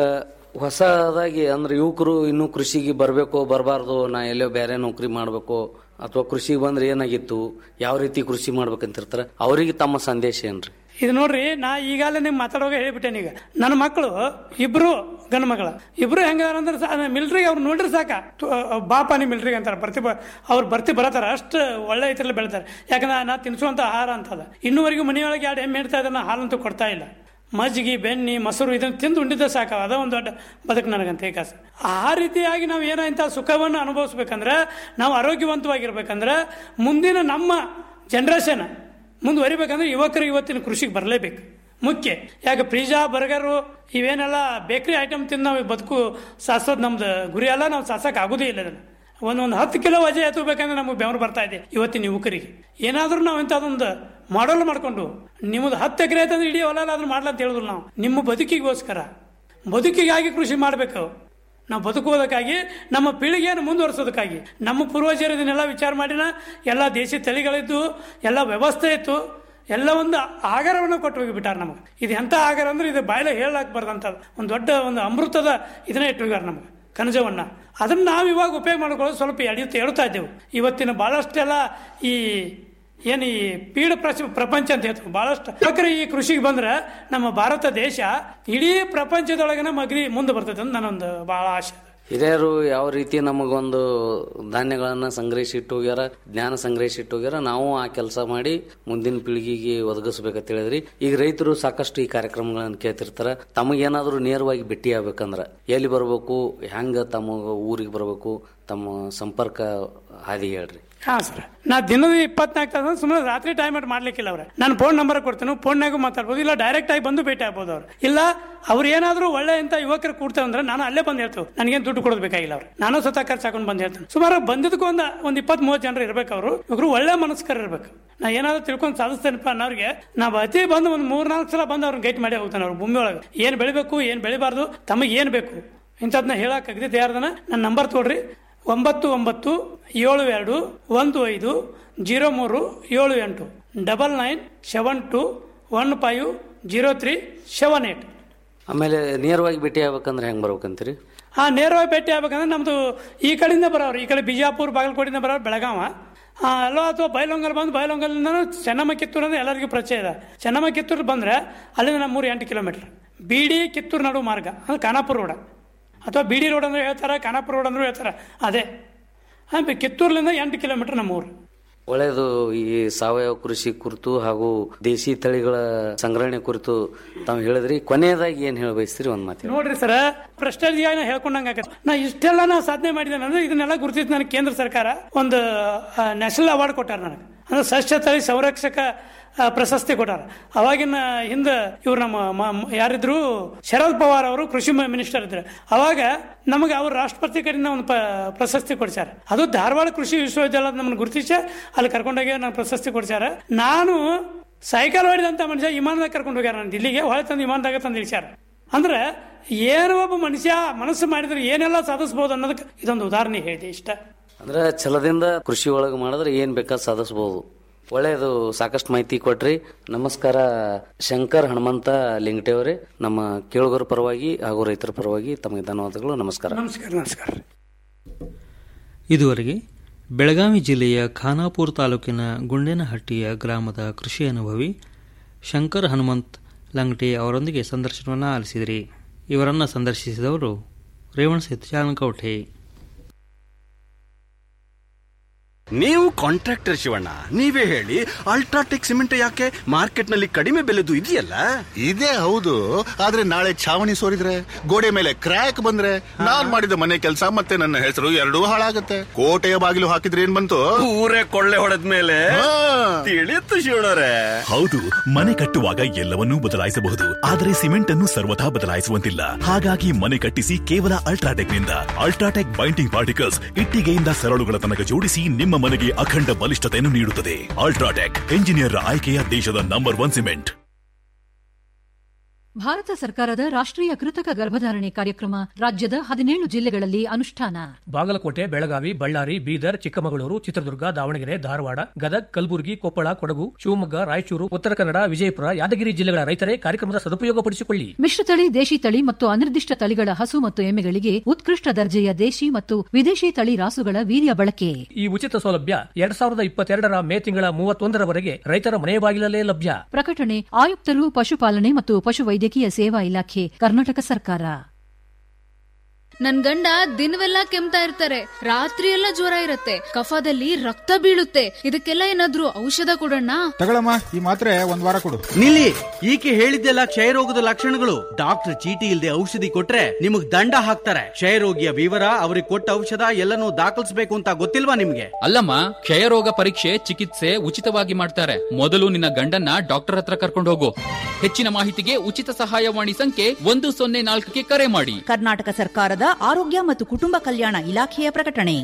ಹೊಸದಾಗಿ ಅಂದ್ರೆ ಯುವಕರು ಇನ್ನೂ ಕೃಷಿಗೆ ಬರಬೇಕು ಬರಬಾರ್ದು ನಾ ಎಲ್ಲೋ ಬೇರೆ ನೌಕರಿ ಮಾಡಬೇಕು ಅಥವಾ ಕೃಷಿಗೆ ಬಂದ್ರೆ ಏನಾಗಿತ್ತು ಯಾವ ರೀತಿ ಕೃಷಿ ಮಾಡ್ಬೇಕಂತಿರ್ತಾರ ಅವರಿಗೆ ತಮ್ಮ ಸಂದೇಶ ಏನ್ರಿ ಇದು ನೋಡ್ರಿ ನಾ ಈಗಾಗಲೇ ನಿಮ್ಗೆ ಮಾತಾಡುವಾಗ ಹೇಳ್ಬಿಟ್ಟೇನೆ ಈಗ ನನ್ನ ಮಕ್ಕಳು ಇಬ್ರು ಗಂಡು ಮಗಳ ಇಬ್ರು ಹೆಂಗ ಅಂದ್ರೆ ಮಿಲ್ಟ್ರಿಗೆ ಅವ್ರು ನೋಡ್ರಿ ಸಾಕ ತು- ಬಾಪ ನೀ ಮಿಲ್ಟ್ರಿಗೆ ಅಂತಾರೆ ಬರ್ತಿ ಬ- ಅವ್ರು ಬರ್ತಿ ಬರತಾರ ಅಷ್ಟು ಒಳ್ಳೆ ಇದ್ರಲ್ಲಿ ಬೆಳಿತಾರೆ ಯಾಕಂದ್ರೆ ನಾ ತಿನ್ಸುವಂತ ಆಹಾರ ಅಂತದ ಇನ್ನೂವರೆಗೂ ಮನೆಯೊಳಗೆ ಎರಡು ಎಮ್ಮೆ ಇಡ್ತಾ ಇದ್ರೆ ನಾ ಹಾಲಂತೂ ಕೊಡ್ತಾ ಇಲ್ಲ ಮಜ್ಜಿಗೆ ಬೆಣ್ಣಿ ಮೊಸರು ಇದನ್ನ ತಿಂದು ಉಂಡಿದ್ದೆ ಸಾಕ ಅದ ಒಂದು ದೊಡ್ಡ ಬದುಕು ನನಗಂತ ಏಕಾಸ ಆ ರೀತಿಯಾಗಿ ನಾವು ಏನೋ ಇಂಥ ಸುಖವನ್ನು ಅನುಭವಿಸ್ಬೇಕಂದ್ರೆ ನಾವು ಆರೋಗ್ಯವಂತವಾಗಿರ್ಬೇಕಂದ್ರೆ ಮುಂದಿನ ನಮ್ಮ ಜನ್ರೇಷನ್ ಮುಂದುವರಿಬೇಕಂದ್ರೆ ಯುವಕರು ಇವತ್ತಿನ ಕೃಷಿಗೆ ಬರಲೇಬೇಕು ಮುಖ್ಯ ಯಾಕೆ ಪಿಜ್ಜಾ ಬರ್ಗರು ಇವೇನೆಲ್ಲ ಬೇಕ್ರಿ ಐಟಮ್ ತಿಂದು ನಾವು ಬದುಕು ಸಾಸೋದು ನಮ್ದು ಗುರಿ ಅಲ್ಲ ನಾವು ಸಾಸಕ್ಕೆ ಆಗೋದೇ ಇಲ್ಲ ಅದನ್ನು ಒಂದೊಂದು ಹತ್ತು ಕಿಲೋ ವಜೆ ಎತ್ತಬೇಕಂದ್ರೆ ನಮಗೆ ಬೆವರು ಬರ್ತಾ ಇದೆ ಇವತ್ತಿನ ಯುವಕರಿಗೆ ಏನಾದರೂ ನಾವು ಇಂಥದ್ದೊಂದು ಮಾಡಲ್ ಮಾಡ್ಕೊಂಡು ನಿಮ್ಮದು ಹತ್ತು ಎಕರೆ ಆಯ್ತಂದ್ರೆ ಇಡೀ ಹೊಲ ಅದನ್ನು ಮಾಡ್ಲಾ ಅಂತ ಹೇಳಿದ್ರು ನಾವು ನಿಮ್ಮ ಬದುಕಿಗೋಸ್ಕರ ಬದುಕಿಗಾಗಿ ಕೃಷಿ ಮಾಡಬೇಕು ನಾವು ಬದುಕುವುದಕ್ಕಾಗಿ ನಮ್ಮ ಪೀಳಿಗೆಯನ್ನು ಮುಂದುವರಿಸೋದಕ್ಕಾಗಿ ನಮ್ಮ ಪೂರ್ವಜರು ಇದನ್ನೆಲ್ಲ ವಿಚಾರ ಮಾಡಿನ ಎಲ್ಲ ದೇಶಿ ತಳಿಗಳಿದ್ದು ಎಲ್ಲ ವ್ಯವಸ್ಥೆ ಇತ್ತು ಎಲ್ಲ ಒಂದು ಆಗಾರವನ್ನು ಕೊಟ್ಟು ಹೋಗಿಬಿಟ್ಟಾರ ನಮಗೆ ಇದು ಎಂಥ ಆಗಾರ ಅಂದ್ರೆ ಇದು ಬಾಯಿಲೆ ಹೇಳಾಕ್ಬಾರ್ದಂತ ಒಂದು ದೊಡ್ಡ ಒಂದು ಅಮೃತದ ಇದನ್ನ ಇಟ್ಟು ಹೋಗ್ಯಾರ ನಮಗೆ ಕನಜವನ್ನ ಅದನ್ನ ನಾವು ಇವಾಗ ಉಪಯೋಗ ಮಾಡ್ಕೊಳ್ಳೋದು ಸ್ವಲ್ಪ ಎಳೆಯುತ್ತೆ ಹೇಳ್ತಾ ಇದ್ದೆವು ಇವತ್ತಿನ ಬಹಳಷ್ಟೆಲ್ಲ ಈ ಏನು ಈ ಪೀಡ ಪ್ರಚ ಪ್ರಪಂಚ ಅಂತ ಹೇಳ್ತೀವಿ ಬಹಳಷ್ಟು ಯುವಕರು ಈ ಕೃಷಿಗೆ ಬಂದ್ರೆ ನಮ್ಮ ಭಾರತ ದೇಶ ಇಡೀ ಪ್ರಪಂಚದೊಳಗನ ಮಗ್ರಿ ಮುಂದೆ ಬರ್ತೈತೆ ಅಂತ ನನ್ನೊಂದು ಬಹಳ ಆಸೆ ಹಿರಿಯರು ಯಾವ ರೀತಿ ನಮಗೊಂದು ಧಾನ್ಯಗಳನ್ನ ಸಂಗ್ರಹಿಸಿಟ್ಟು ಹೋಗ್ಯಾರ ಜ್ಞಾನ ಸಂಗ್ರಹಿಸಿಟ್ಟು ಹೋಗ್ಯಾರ ನಾವು ಆ ಕೆಲಸ ಮಾಡಿ ಮುಂದಿನ ಪೀಳಿಗೆಗೆ ಒದಗಿಸ್ಬೇಕಂತ ಹೇಳಿದ್ರಿ ಈಗ ರೈತರು ಸಾಕಷ್ಟು ಈ ಕಾರ್ಯಕ್ರಮಗಳನ್ನ ಕೇಳ್ತಿರ್ತಾರ ತಮಗೇನಾದ್ರೂ ನೇರವಾಗಿ ಭೇಟಿ ಆಗ್ಬೇಕಂದ್ರ ಎಲ್ಲಿ ಬರ್ಬೇಕು ಹೆಂಗ ತಮ್ಮ ಊರಿಗೆ ಬರ್ಬೇಕು ತಮ್ಮ ಸಂಪರ್ಕ ಹಾದಿ ಹೇಳ್ರಿ ಹಾ ಸರ್ ನಾ ದಿನದ ಇಪ್ಪತ್ನಾಲ್ಕು ತಾಸು ಸುಮ್ಮನೆ ರಾತ್ರಿ ಟೈಮ್ ಔಟ್ ಮಾಡ್ಲಿಕ್ಕಿಲ್ಲ ಅವ್ರೆ ನಾನು ಫೋನ್ ನಂಬರ್ ಕೊಡ್ತೀನಿ ಫೋನ್ನಾಗೂ ಮಾತಾಡ್ಬೋದು ಇಲ್ಲ ಡೈರೆಕ್ಟ್ ಆಗಿ ಬಂದು ಭೇಟಿ ಆಗ್ಬೋದು ಅವ್ರು ಇಲ್ಲ ಅವ್ರು ಏನಾದ್ರು ಒಳ್ಳೆ ಅಂತ ಯುವಕರು ಕೂಡ್ತೇವೆ ಅಂದ್ರೆ ನಾನು ಅಲ್ಲೇ ಬಂದು ಹೇಳ್ತೇವೆ ನನಗೇನು ದುಡ್ಡು ಕೊಡೋದು ಬೇಕಾಗಿಲ್ಲ ಅವ್ರು ನಾನು ಸ್ವತಃ ಖರ್ಚು ಹಾಕೊಂಡು ಬಂದು ಹೇಳ್ತೇನೆ ಸುಮಾರು ಬಂದಿದ್ದಕ್ಕೂ ಒಂದು ಒಂದು ಇಪ್ಪತ್ತ್ ಮೂವತ್ತು ಜನರು ಇರ್ಬೇಕು ಅವರು ಇವರು ಒಳ್ಳೆ ಮನಸ್ಕರ ಇರ್ಬೇಕು ನಾ ಏನಾದ್ರು ತಿಳ್ಕೊಂಡು ಸಾಧಿಸ್ತೇನಪ್ಪ ಅನ್ನೋರಿಗೆ ನಾವು ಅತಿ ಬಂದು ಒಂದು ಮೂರ್ ನಾಲ್ಕು ಸಲ ಬಂದು ಅವ್ರನ್ನ ಗೈಟ್ ಮಾಡಿ ಹೋಗ್ತಾನೆ ಅವ್ರು ಭೂಮಿ ಒಳಗೆ ಏನ್ ಬೆಳಿಬೇಕು ಏನ್ ಬೆಳಿಬಾರ್ದು ತಮಗೆ ಏನ್ ಬೇಕು ಇಂಥದ್ನ ಹೇಳಕ್ ಅಗದಿ ತಯಾರದನ ನನ್ನ ನಂಬರ್ ತಗೊಳ್ರಿ ಒಂಬತ್ತು ಒಂಬತ್ತು ಏಳು ಎರಡು ಒಂದು ಐದು ಜೀರೋ ಮೂರು ಏಳು ಎಂಟು double nine seven two one five zero three seven eight ಆಮೇಲೆ ನೇರವಾಗಿ ಭೇಟಿ ಆಗ್ಬೇಕಂದ್ರೆ ಹೆಂಗ್ ಬರ್ಬೇಕಂತೀರಿ ಆ ನೇರವಾಗಿ ಭೇಟಿ ಆಗ್ಬೇಕಂದ್ರೆ ನಮ್ದು ಈ ಕಡೆಯಿಂದ ಬರೋರು ಈ ಕಡೆ ಬಿಜಾಪುರ ಬಾಗಲಕೋಟೆಯಿಂದ ಬರೋರು ಬೆಳಗಾವ ಆ, ಅಲ್ಲೋ ಅಥವಾ ಬೈಲೊಂಗಲ್ ಬಂದು ಬೈಲೊಂಗಲಿಂದ ಚೆನ್ನಮ್ಮ ಕಿತ್ತೂರು ಅಂದ್ರೆ ಎಲ್ಲರಿಗೂ ಪರಿಚಯ ಇದೆ ಚೆನ್ನಮ್ಮ ಕಿತ್ತೂರು ಬಂದ್ರೆ ಅಲ್ಲಿಂದ ನಮ್ಮೂರು ಎಂಟು ಕಿಲೋಮೀಟರ್ ಬಿಡಿ ಕಿತ್ತೂರು ನಡು ಮಾರ್ಗ ಅಂದ್ರೆ ಖಾನಾಪುರ ರೋಡ್ ಅಥವಾ ಬಿಡಿ ರೋಡ್ ಅಂದ್ರೆ ಹೇಳ್ತಾರೆ ಖಾನಾಪುರ ರೋಡ್ ಅಂದ್ರೆ ಹೇಳ್ತಾರೆ ಅದೇ ಆ, ಕಿತ್ತೂರ್ಲಿಂದ ಎಂಟು ಕಿಲೋಮೀಟರ್ ನಮ್ಮೂರು ಒಳ್ಳೆಯದು ಈ ಸಾವಯವ ಕೃಷಿ ಕುರಿತು ಹಾಗೂ ದೇಶಿ ತಳಿಗಳ ಸಂಗ್ರಹಣೆ ಕುರಿತು ತಾವು ಹೇಳಿದ್ರಿ ಕೊನೆಯದಾಗಿ ಏನ್ ಹೇಳ ಬಯಸ್ತೀರಿ ಒಂದ್ ಮಾತು ನೋಡ್ರಿ ಸರ್ ಭ್ರಷ್ಟಾಚಾರ ನಾ ಹೇಳ್ಕೊಂಡಂಗ ಆಗತ್ತೆ ನಾ ಇಷ್ಟೆಲ್ಲ ನಾ ಸಾಧನೆ ಮಾಡಿದ್ದೇನೆ ಅಂದ್ರೆ ಇದನ್ನೆಲ್ಲ ಗುರುತಿಸಿ ನನಗೆ ಕೇಂದ್ರ ಸರ್ಕಾರ ಒಂದು ನ್ಯಾಷನಲ್ ಅವಾರ್ಡ್ ಕೊಟ್ಟಾರ ನನಗೆ ಅಂದ್ರೆ ಸಸ್ಯ ತಳಿ ಸಂರಕ್ಷಕ ಆ, ಪ್ರಶಸ್ತಿ ಕೊಟ್ಟಾರ ಅವಾಗಿನ ಹಿಂದೆ ಇವ್ರು ನಮ್ಮ ಮ- ಮ- ಯಾರಿದ್ರು ಶರದ್ ಪವಾರ್ ಅವರು ಕೃಷಿ ಮಿನಿಸ್ಟರ್ ಇದ್ರು ಅವಾಗ ನಮಗೆ ಅವ್ರು ರಾಷ್ಟ್ರಪತಿ ಕಡೆಯಿಂದ ಒಂದು ಪ- ಪ್ರಶಸ್ತಿ ಕೊಡ್ಸಾರ ಅದು ಧಾರವಾಡ ಕೃಷಿ ವಿಶ್ವವಿದ್ಯಾಲಯ ನಮ್ಮನ್ನು ಗುರುತಿಸಿ ಅಲ್ಲಿ ಕರ್ಕೊಂಡೋಗಿ ನಾನು ಪ್ರಶಸ್ತಿ ಕೊಡ್ಸಾರ ನಾನು ಸೈಕಲ್ ಹೊಡೆದಂತ ಮನುಷ್ಯ ವಿಮಾನದಾಗ ಕರ್ಕೊಂಡು ಹೋಗ್ಯಾರ ನಾನು ದಿಲ್ಲಿಗೆ ಹೊಳೆ ತಂದು ವಿಮಾನದಾಗ ತಂದು ಇಳಿಸ್ಯಾರ ಅಂದ್ರೆ ಏನು ಒಬ್ಬ ಮನುಷ್ಯ ಮನಸ್ಸು ಮಾಡಿದ್ರೆ ಏನೆಲ್ಲ ಸಾಧಿಸಬಹುದು ಅನ್ನೋದಕ್ಕೆ ಇದೊಂದು ಉದಾಹರಣೆ ಹೇಳಿದೆ ಇಷ್ಟ ಅಂದ್ರೆ ಛಲದಿಂದ ಕೃಷಿ ಒಳಗೆ ಮಾಡಿದ್ರೆ ಏನ್ ಬೇಕಾದ್ ಸಾಧಿಸಬಹುದು ಒಳ್ಳೆಯದು ಸಾಕಷ್ಟು ಮಾಹಿತಿ ಕೊಟ್ರಿ ನಮಸ್ಕಾರ ಶಂಕರ್ ಹನುಮಂತ ಲಿಂಗಟೆ ಅವರೇ ನಮ್ಮ ಕೇಳುಗರ ಪರವಾಗಿ ಹಾಗೂ ರೈತರ ಪರವಾಗಿ ತಮಗೆ ಧನ್ಯವಾದಗಳು ನಮಸ್ಕಾರ ನಮಸ್ಕಾರ ನಮಸ್ಕಾರ ಇದುವರೆಗೆ ಬೆಳಗಾವಿ ಜಿಲ್ಲೆಯ ಖಾನಾಪುರ ತಾಲೂಕಿನ ಗುಂಡೇನಹಟ್ಟಿಯ ಗ್ರಾಮದ ಕೃಷಿ ಅನುಭವಿ ಶಂಕರ್ ಹನುಮಂತ್ ಲಂಗಟೆ ಅವರೊಂದಿಗೆ ಸಂದರ್ಶನವನ್ನು ಆಲಿಸಿದಿರಿ ಇವರನ್ನು ಸಂದರ್ಶಿಸಿದವರು ರೇವಣ್ ಸಿದ್ಧಾನಕೌಠೆ ನೀವು ಕಾಂಟ್ರಾಕ್ಟರ್ ಶಿವಣ್ಣ ನೀವೇ ಹೇಳಿ ಅಲ್ಟ್ರಾಟೆಕ್ ಸಿಮೆಂಟ್ ಯಾಕೆ ಮಾರ್ಕೆಟ್ ನಲ್ಲಿ ಕಡಿಮೆ ಬೆಲೆದು ಇದೆಯಲ್ಲ ಇದೇ ಹೌದು ಆದ್ರೆ ನಾಳೆ ಛಾವಣಿ ಸೋರಿದ್ರೆ ಗೋಡೆ ಮೇಲೆ ಕ್ರ್ಯಾಕ್ ಬಂದ್ರೆ ನಾನ್ ಮಾಡಿದ ಮನೆ ಕೆಲಸ ಮತ್ತೆ ನನ್ನ ಹೆಸರು ಎರಡೂ ಹಾಳಾಗತ್ತೆ ಕೋಟೆಯ ಬಾಗಿಲು ಹಾಕಿದ್ರೆ ಏನ್ ಬಂತು ಊರೇ ಕೊಳ್ಳೆ ಹೊಡೆದ ಮೇಲೆ ತಿಳಿಯುತ್ತು ಶಿವಣ್ಣರೇ ಹೌದು ಮನೆ ಕಟ್ಟುವಾಗ ಎಲ್ಲವನ್ನೂ ಬದಲಾಯಿಸಬಹುದು ಆದರೆ ಸಿಮೆಂಟ್ ಅನ್ನು ಸರ್ವಥಾ ಬದಲಾಯಿಸುವಂತಿಲ್ಲ ಹಾಗಾಗಿ ಮನೆ ಕಟ್ಟಿಸಿ ಕೇವಲ ಅಲ್ಟ್ರಾಟೆಕ್ ನಿಂದ ಅಲ್ಟ್ರಾಟೆಕ್ ಬೈಂಡಿಂಗ್ ಪಾರ್ಟಿಕಲ್ಸ್ ಇಟ್ಟಿಗೆಯಿಂದ ಸರಳುಗಳ ತನಕ ಜೋಡಿಸಿ ನಿಮ್ಮ ಮನೆಗೆ ಅಖಂಡ ಬಲಿಷ್ಠತೆಯನ್ನು ನೀಡುತ್ತದೆ ಅಲ್ಟ್ರಾಟೆಕ್ ಎಂಜಿನಿಯರ್ ಆಯ್ಕೆಯ ದೇಶದ ನಂಬರ್ ಒನ್ ಸಿಮೆಂಟ್ ಭಾರತ ಸರ್ಕಾರದ ರಾಷ್ಟ್ರೀಯ ಕೃತಕ ಗರ್ಭಧಾರಣೆ ಕಾರ್ಯಕ್ರಮ ರಾಜ್ಯದ ಹದಿನೇಳು ಜಿಲ್ಲೆಗಳಲ್ಲಿ ಅನುಷ್ಠಾನ ಬಾಗಲಕೋಟೆ ಬೆಳಗಾವಿ ಬಳ್ಳಾರಿ ಬೀದರ್ ಚಿಕ್ಕಮಗಳೂರು ಚಿತ್ರದುರ್ಗ ದಾವಣಗೆರೆ ಧಾರವಾಡ ಗದಗ್ ಕಲಬುರಗಿ ಕೊಪ್ಪಳ ಕೊಡಗು ಶಿವಮೊಗ್ಗ ರಾಯಚೂರು ಉತ್ತರ ಕನ್ನಡ ವಿಜಯಪುರ ಯಾದಗಿರಿ ಜಿಲ್ಲೆಗಳ ರೈತರೇ ಕಾರ್ಯಕ್ರಮದ ಸದುಪಯೋಗಪಡಿಸಿಕೊಳ್ಳಿ ಮಿಶ್ರತಳಿ ದೇಶಿ ತಳಿ ಮತ್ತು ಅನಿರ್ದಿಷ್ಟ ತಳಿಗಳ ಹಸು ಮತ್ತು ಎಮ್ಮೆಗಳಿಗೆ ಉತ್ಕೃಷ್ಟ ದರ್ಜೆಯ ದೇಶಿ ಮತ್ತು ವಿದೇಶಿ ತಳಿ ರಾಸುಗಳ ವೀರ್ಯ ಬಳಕೆ ಈ ಉಚಿತ ಸೌಲಭ್ಯ ಎರಡ್ ಸಾವಿರದ ಇಪ್ಪತ್ತೆರಡರ ಮೇ ತಿಂಗಳ ಮೂವತ್ತೊಂದರವರೆಗೆ ರೈತರ ಮನೆ ಬಾಗಿಲಲ್ಲೇ ಲಭ್ಯ ಪ್ರಕಟಣೆ ಆಯುಕ್ತರು ಪಶುಪಾಲನೆ ಮತ್ತು ಪಶುವೈದ್ಯಕೀಯ ಸೇವಾ ಇಲಾಖೆ ಕರ್ನಾಟಕ ಸರ್ಕಾರ ನನ್ ಗಂಡ ದಿನವೆಲ್ಲ ಕೆಮ್ತಾ ಇರ್ತಾರೆ ರಾತ್ರಿ ಎಲ್ಲ ಜ್ವರ ಇರತ್ತೆ ಕಫದಲ್ಲಿ ರಕ್ತ ಬೀಳುತ್ತೆ ಇದಕ್ಕೆಲ್ಲ ಏನಾದ್ರೂ ಔಷಧ ಕೊಡೋಣ ತಗೊಳಮ್ಮ ಈ ಮಾತ್ರೆ ಒಂದ್ ವಾರ ಕೊಡು ನಿಲ್ಲಿ ಈಕೆ ಹೇಳಿದ್ದೆಲ್ಲ ಕ್ಷಯರೋಗದ ಲಕ್ಷಣಗಳು ಡಾಕ್ಟರ್ ಚೀಟಿ ಇಲ್ಲದೆ ಔಷಧಿ ಕೊಟ್ರೆ ನಿಮಗ್ ದಂಡ ಹಾಕ್ತಾರೆ ಕ್ಷಯರೋಗಿಯ ವಿವರ ಅವ್ರಿಗೆ ಕೊಟ್ಟ ಔಷಧ ಎಲ್ಲನೂ ದಾಖಲಿಸಬೇಕು ಅಂತ ಗೊತ್ತಿಲ್ವಾ ನಿಮ್ಗೆ ಅಲ್ಲಮ್ಮ ಕ್ಷಯರೋಗ ಪರೀಕ್ಷೆ ಚಿಕಿತ್ಸೆ ಉಚಿತವಾಗಿ ಮಾಡ್ತಾರೆ ಮೊದಲು ನಿನ್ನ ಗಂಡನ್ನ ಡಾಕ್ಟರ್ ಹತ್ರ ಕರ್ಕೊಂಡು ಹೋಗು ಹೆಚ್ಚಿನ ಮಾಹಿತಿಗೆ ಉಚಿತ ಸಹಾಯವಾಣಿ ಸಂಖ್ಯೆ ಒಂದು ಸೊನ್ನೆ ನಾಲ್ಕಕ್ಕೆ ಕರೆ ಮಾಡಿ ಕರ್ನಾಟಕ ಸರ್ಕಾರದ ಆರೋಗ್ಯ ಮತ್ತು ಕುಟುಂಬ ಕಲ್ಯಾಣ ಇಲಾಖೆಯ ಪ್ರಕಟಣೆ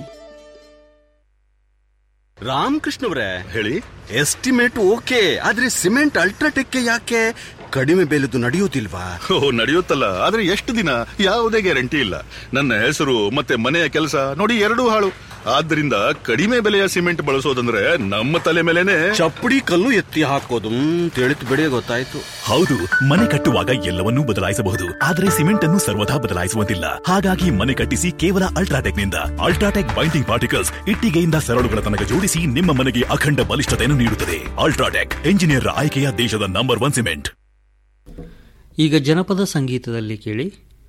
ರಾಮಕೃಷ್ಣವ್ರೆ ಹೇಳಿ ಎಸ್ಟಿಮೇಟ್ ಓಕೆ ಆದ್ರೆ ಸಿಮೆಂಟ್ ಅಲ್ಟ್ರಾಟೆಕ್ ಯಾಕೆ ಕಡಿಮೆ ಬೆಲೆದು ನಡೆಯೋದಿಲ್ವಾ ಓ ನಡೆಯುತ್ತಲ್ಲ ಆದ್ರೆ ಎಷ್ಟು ದಿನ ಯಾವುದೇ ಗ್ಯಾರಂಟಿ ಇಲ್ಲ ನನ್ನ ಹೆಸರು ಮತ್ತೆ ಮನೆಯ ಕೆಲಸ ನೋಡಿ ಎರಡೂ ಹಾಳು ಆದ್ರಿಂದ ಕಡಿಮೆ ಬೆಲೆಯ ಸಿಮೆಂಟ್ ಬಳಸೋದಂದ್ರೆ ನಮ್ಮ ತಲೆ ಮೇಲೆನೆ ಚಪ್ಪಡಿ ಕಲ್ಲು ಎತ್ತಿ ಹಾಕೋದು ತಿಳಿತು ಬಿಡಿ ಗೊತ್ತಾಯ್ತು ಹೌದು ಮನೆ ಕಟ್ಟುವಾಗ ಎಲ್ಲವನ್ನೂ ಬದಲಾಯಿಸಬಹುದು ಆದರೆ ಸಿಮೆಂಟ್ ಅನ್ನು ಸರ್ವಥಾ ಬದಲಾಯಿಸುವಂತಿಲ್ಲ ಹಾಗಾಗಿ ಮನೆ ಕಟ್ಟಿಸಿ ಕೇವಲ ಅಲ್ಟ್ರಾಟೆಕ್ ನಿಂದ ಅಲ್ಟ್ರಾಟೆಕ್ ಬೈಂಡಿಂಗ್ ಪಾರ್ಟಿಕಲ್ಸ್ ಇಟ್ಟಿಗೆಯಿಂದ ಸರಳುಗಳ ತನಕ ಜೋಡಿಸಿ ನಿಮ್ಮ ಮನೆಗೆ ಅಖಂಡ ಬಲಿಷ್ಠತೆಯನ್ನು ನೀಡುತ್ತದೆ ಅಲ್ಟ್ರಾಟೆಕ್ ಎಂಜಿನಿಯರ್ ಆಯ್ಕೆಯ ದೇಶದ ನಂಬರ್ ಒನ್ ಸಿಮೆಂಟ್ ಈಗ ಜನಪದ ಸಂಗೀತದಲ್ಲಿ ಕೇಳಿ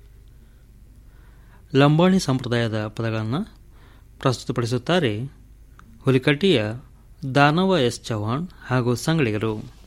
ಲಂಬಾಣಿ ಸಂಪ್ರದಾಯದ ಪದಗಳನ್ನು ಪ್ರಸ್ತುತಪಡಿಸುತ್ತಾರೆ ಹುಲಿಕಟ್ಟಿಯ ದಾನವ ಎಸ್ ಚೌಹಾಣ್ ಹಾಗೂ ಸಂಗಳಿಗರು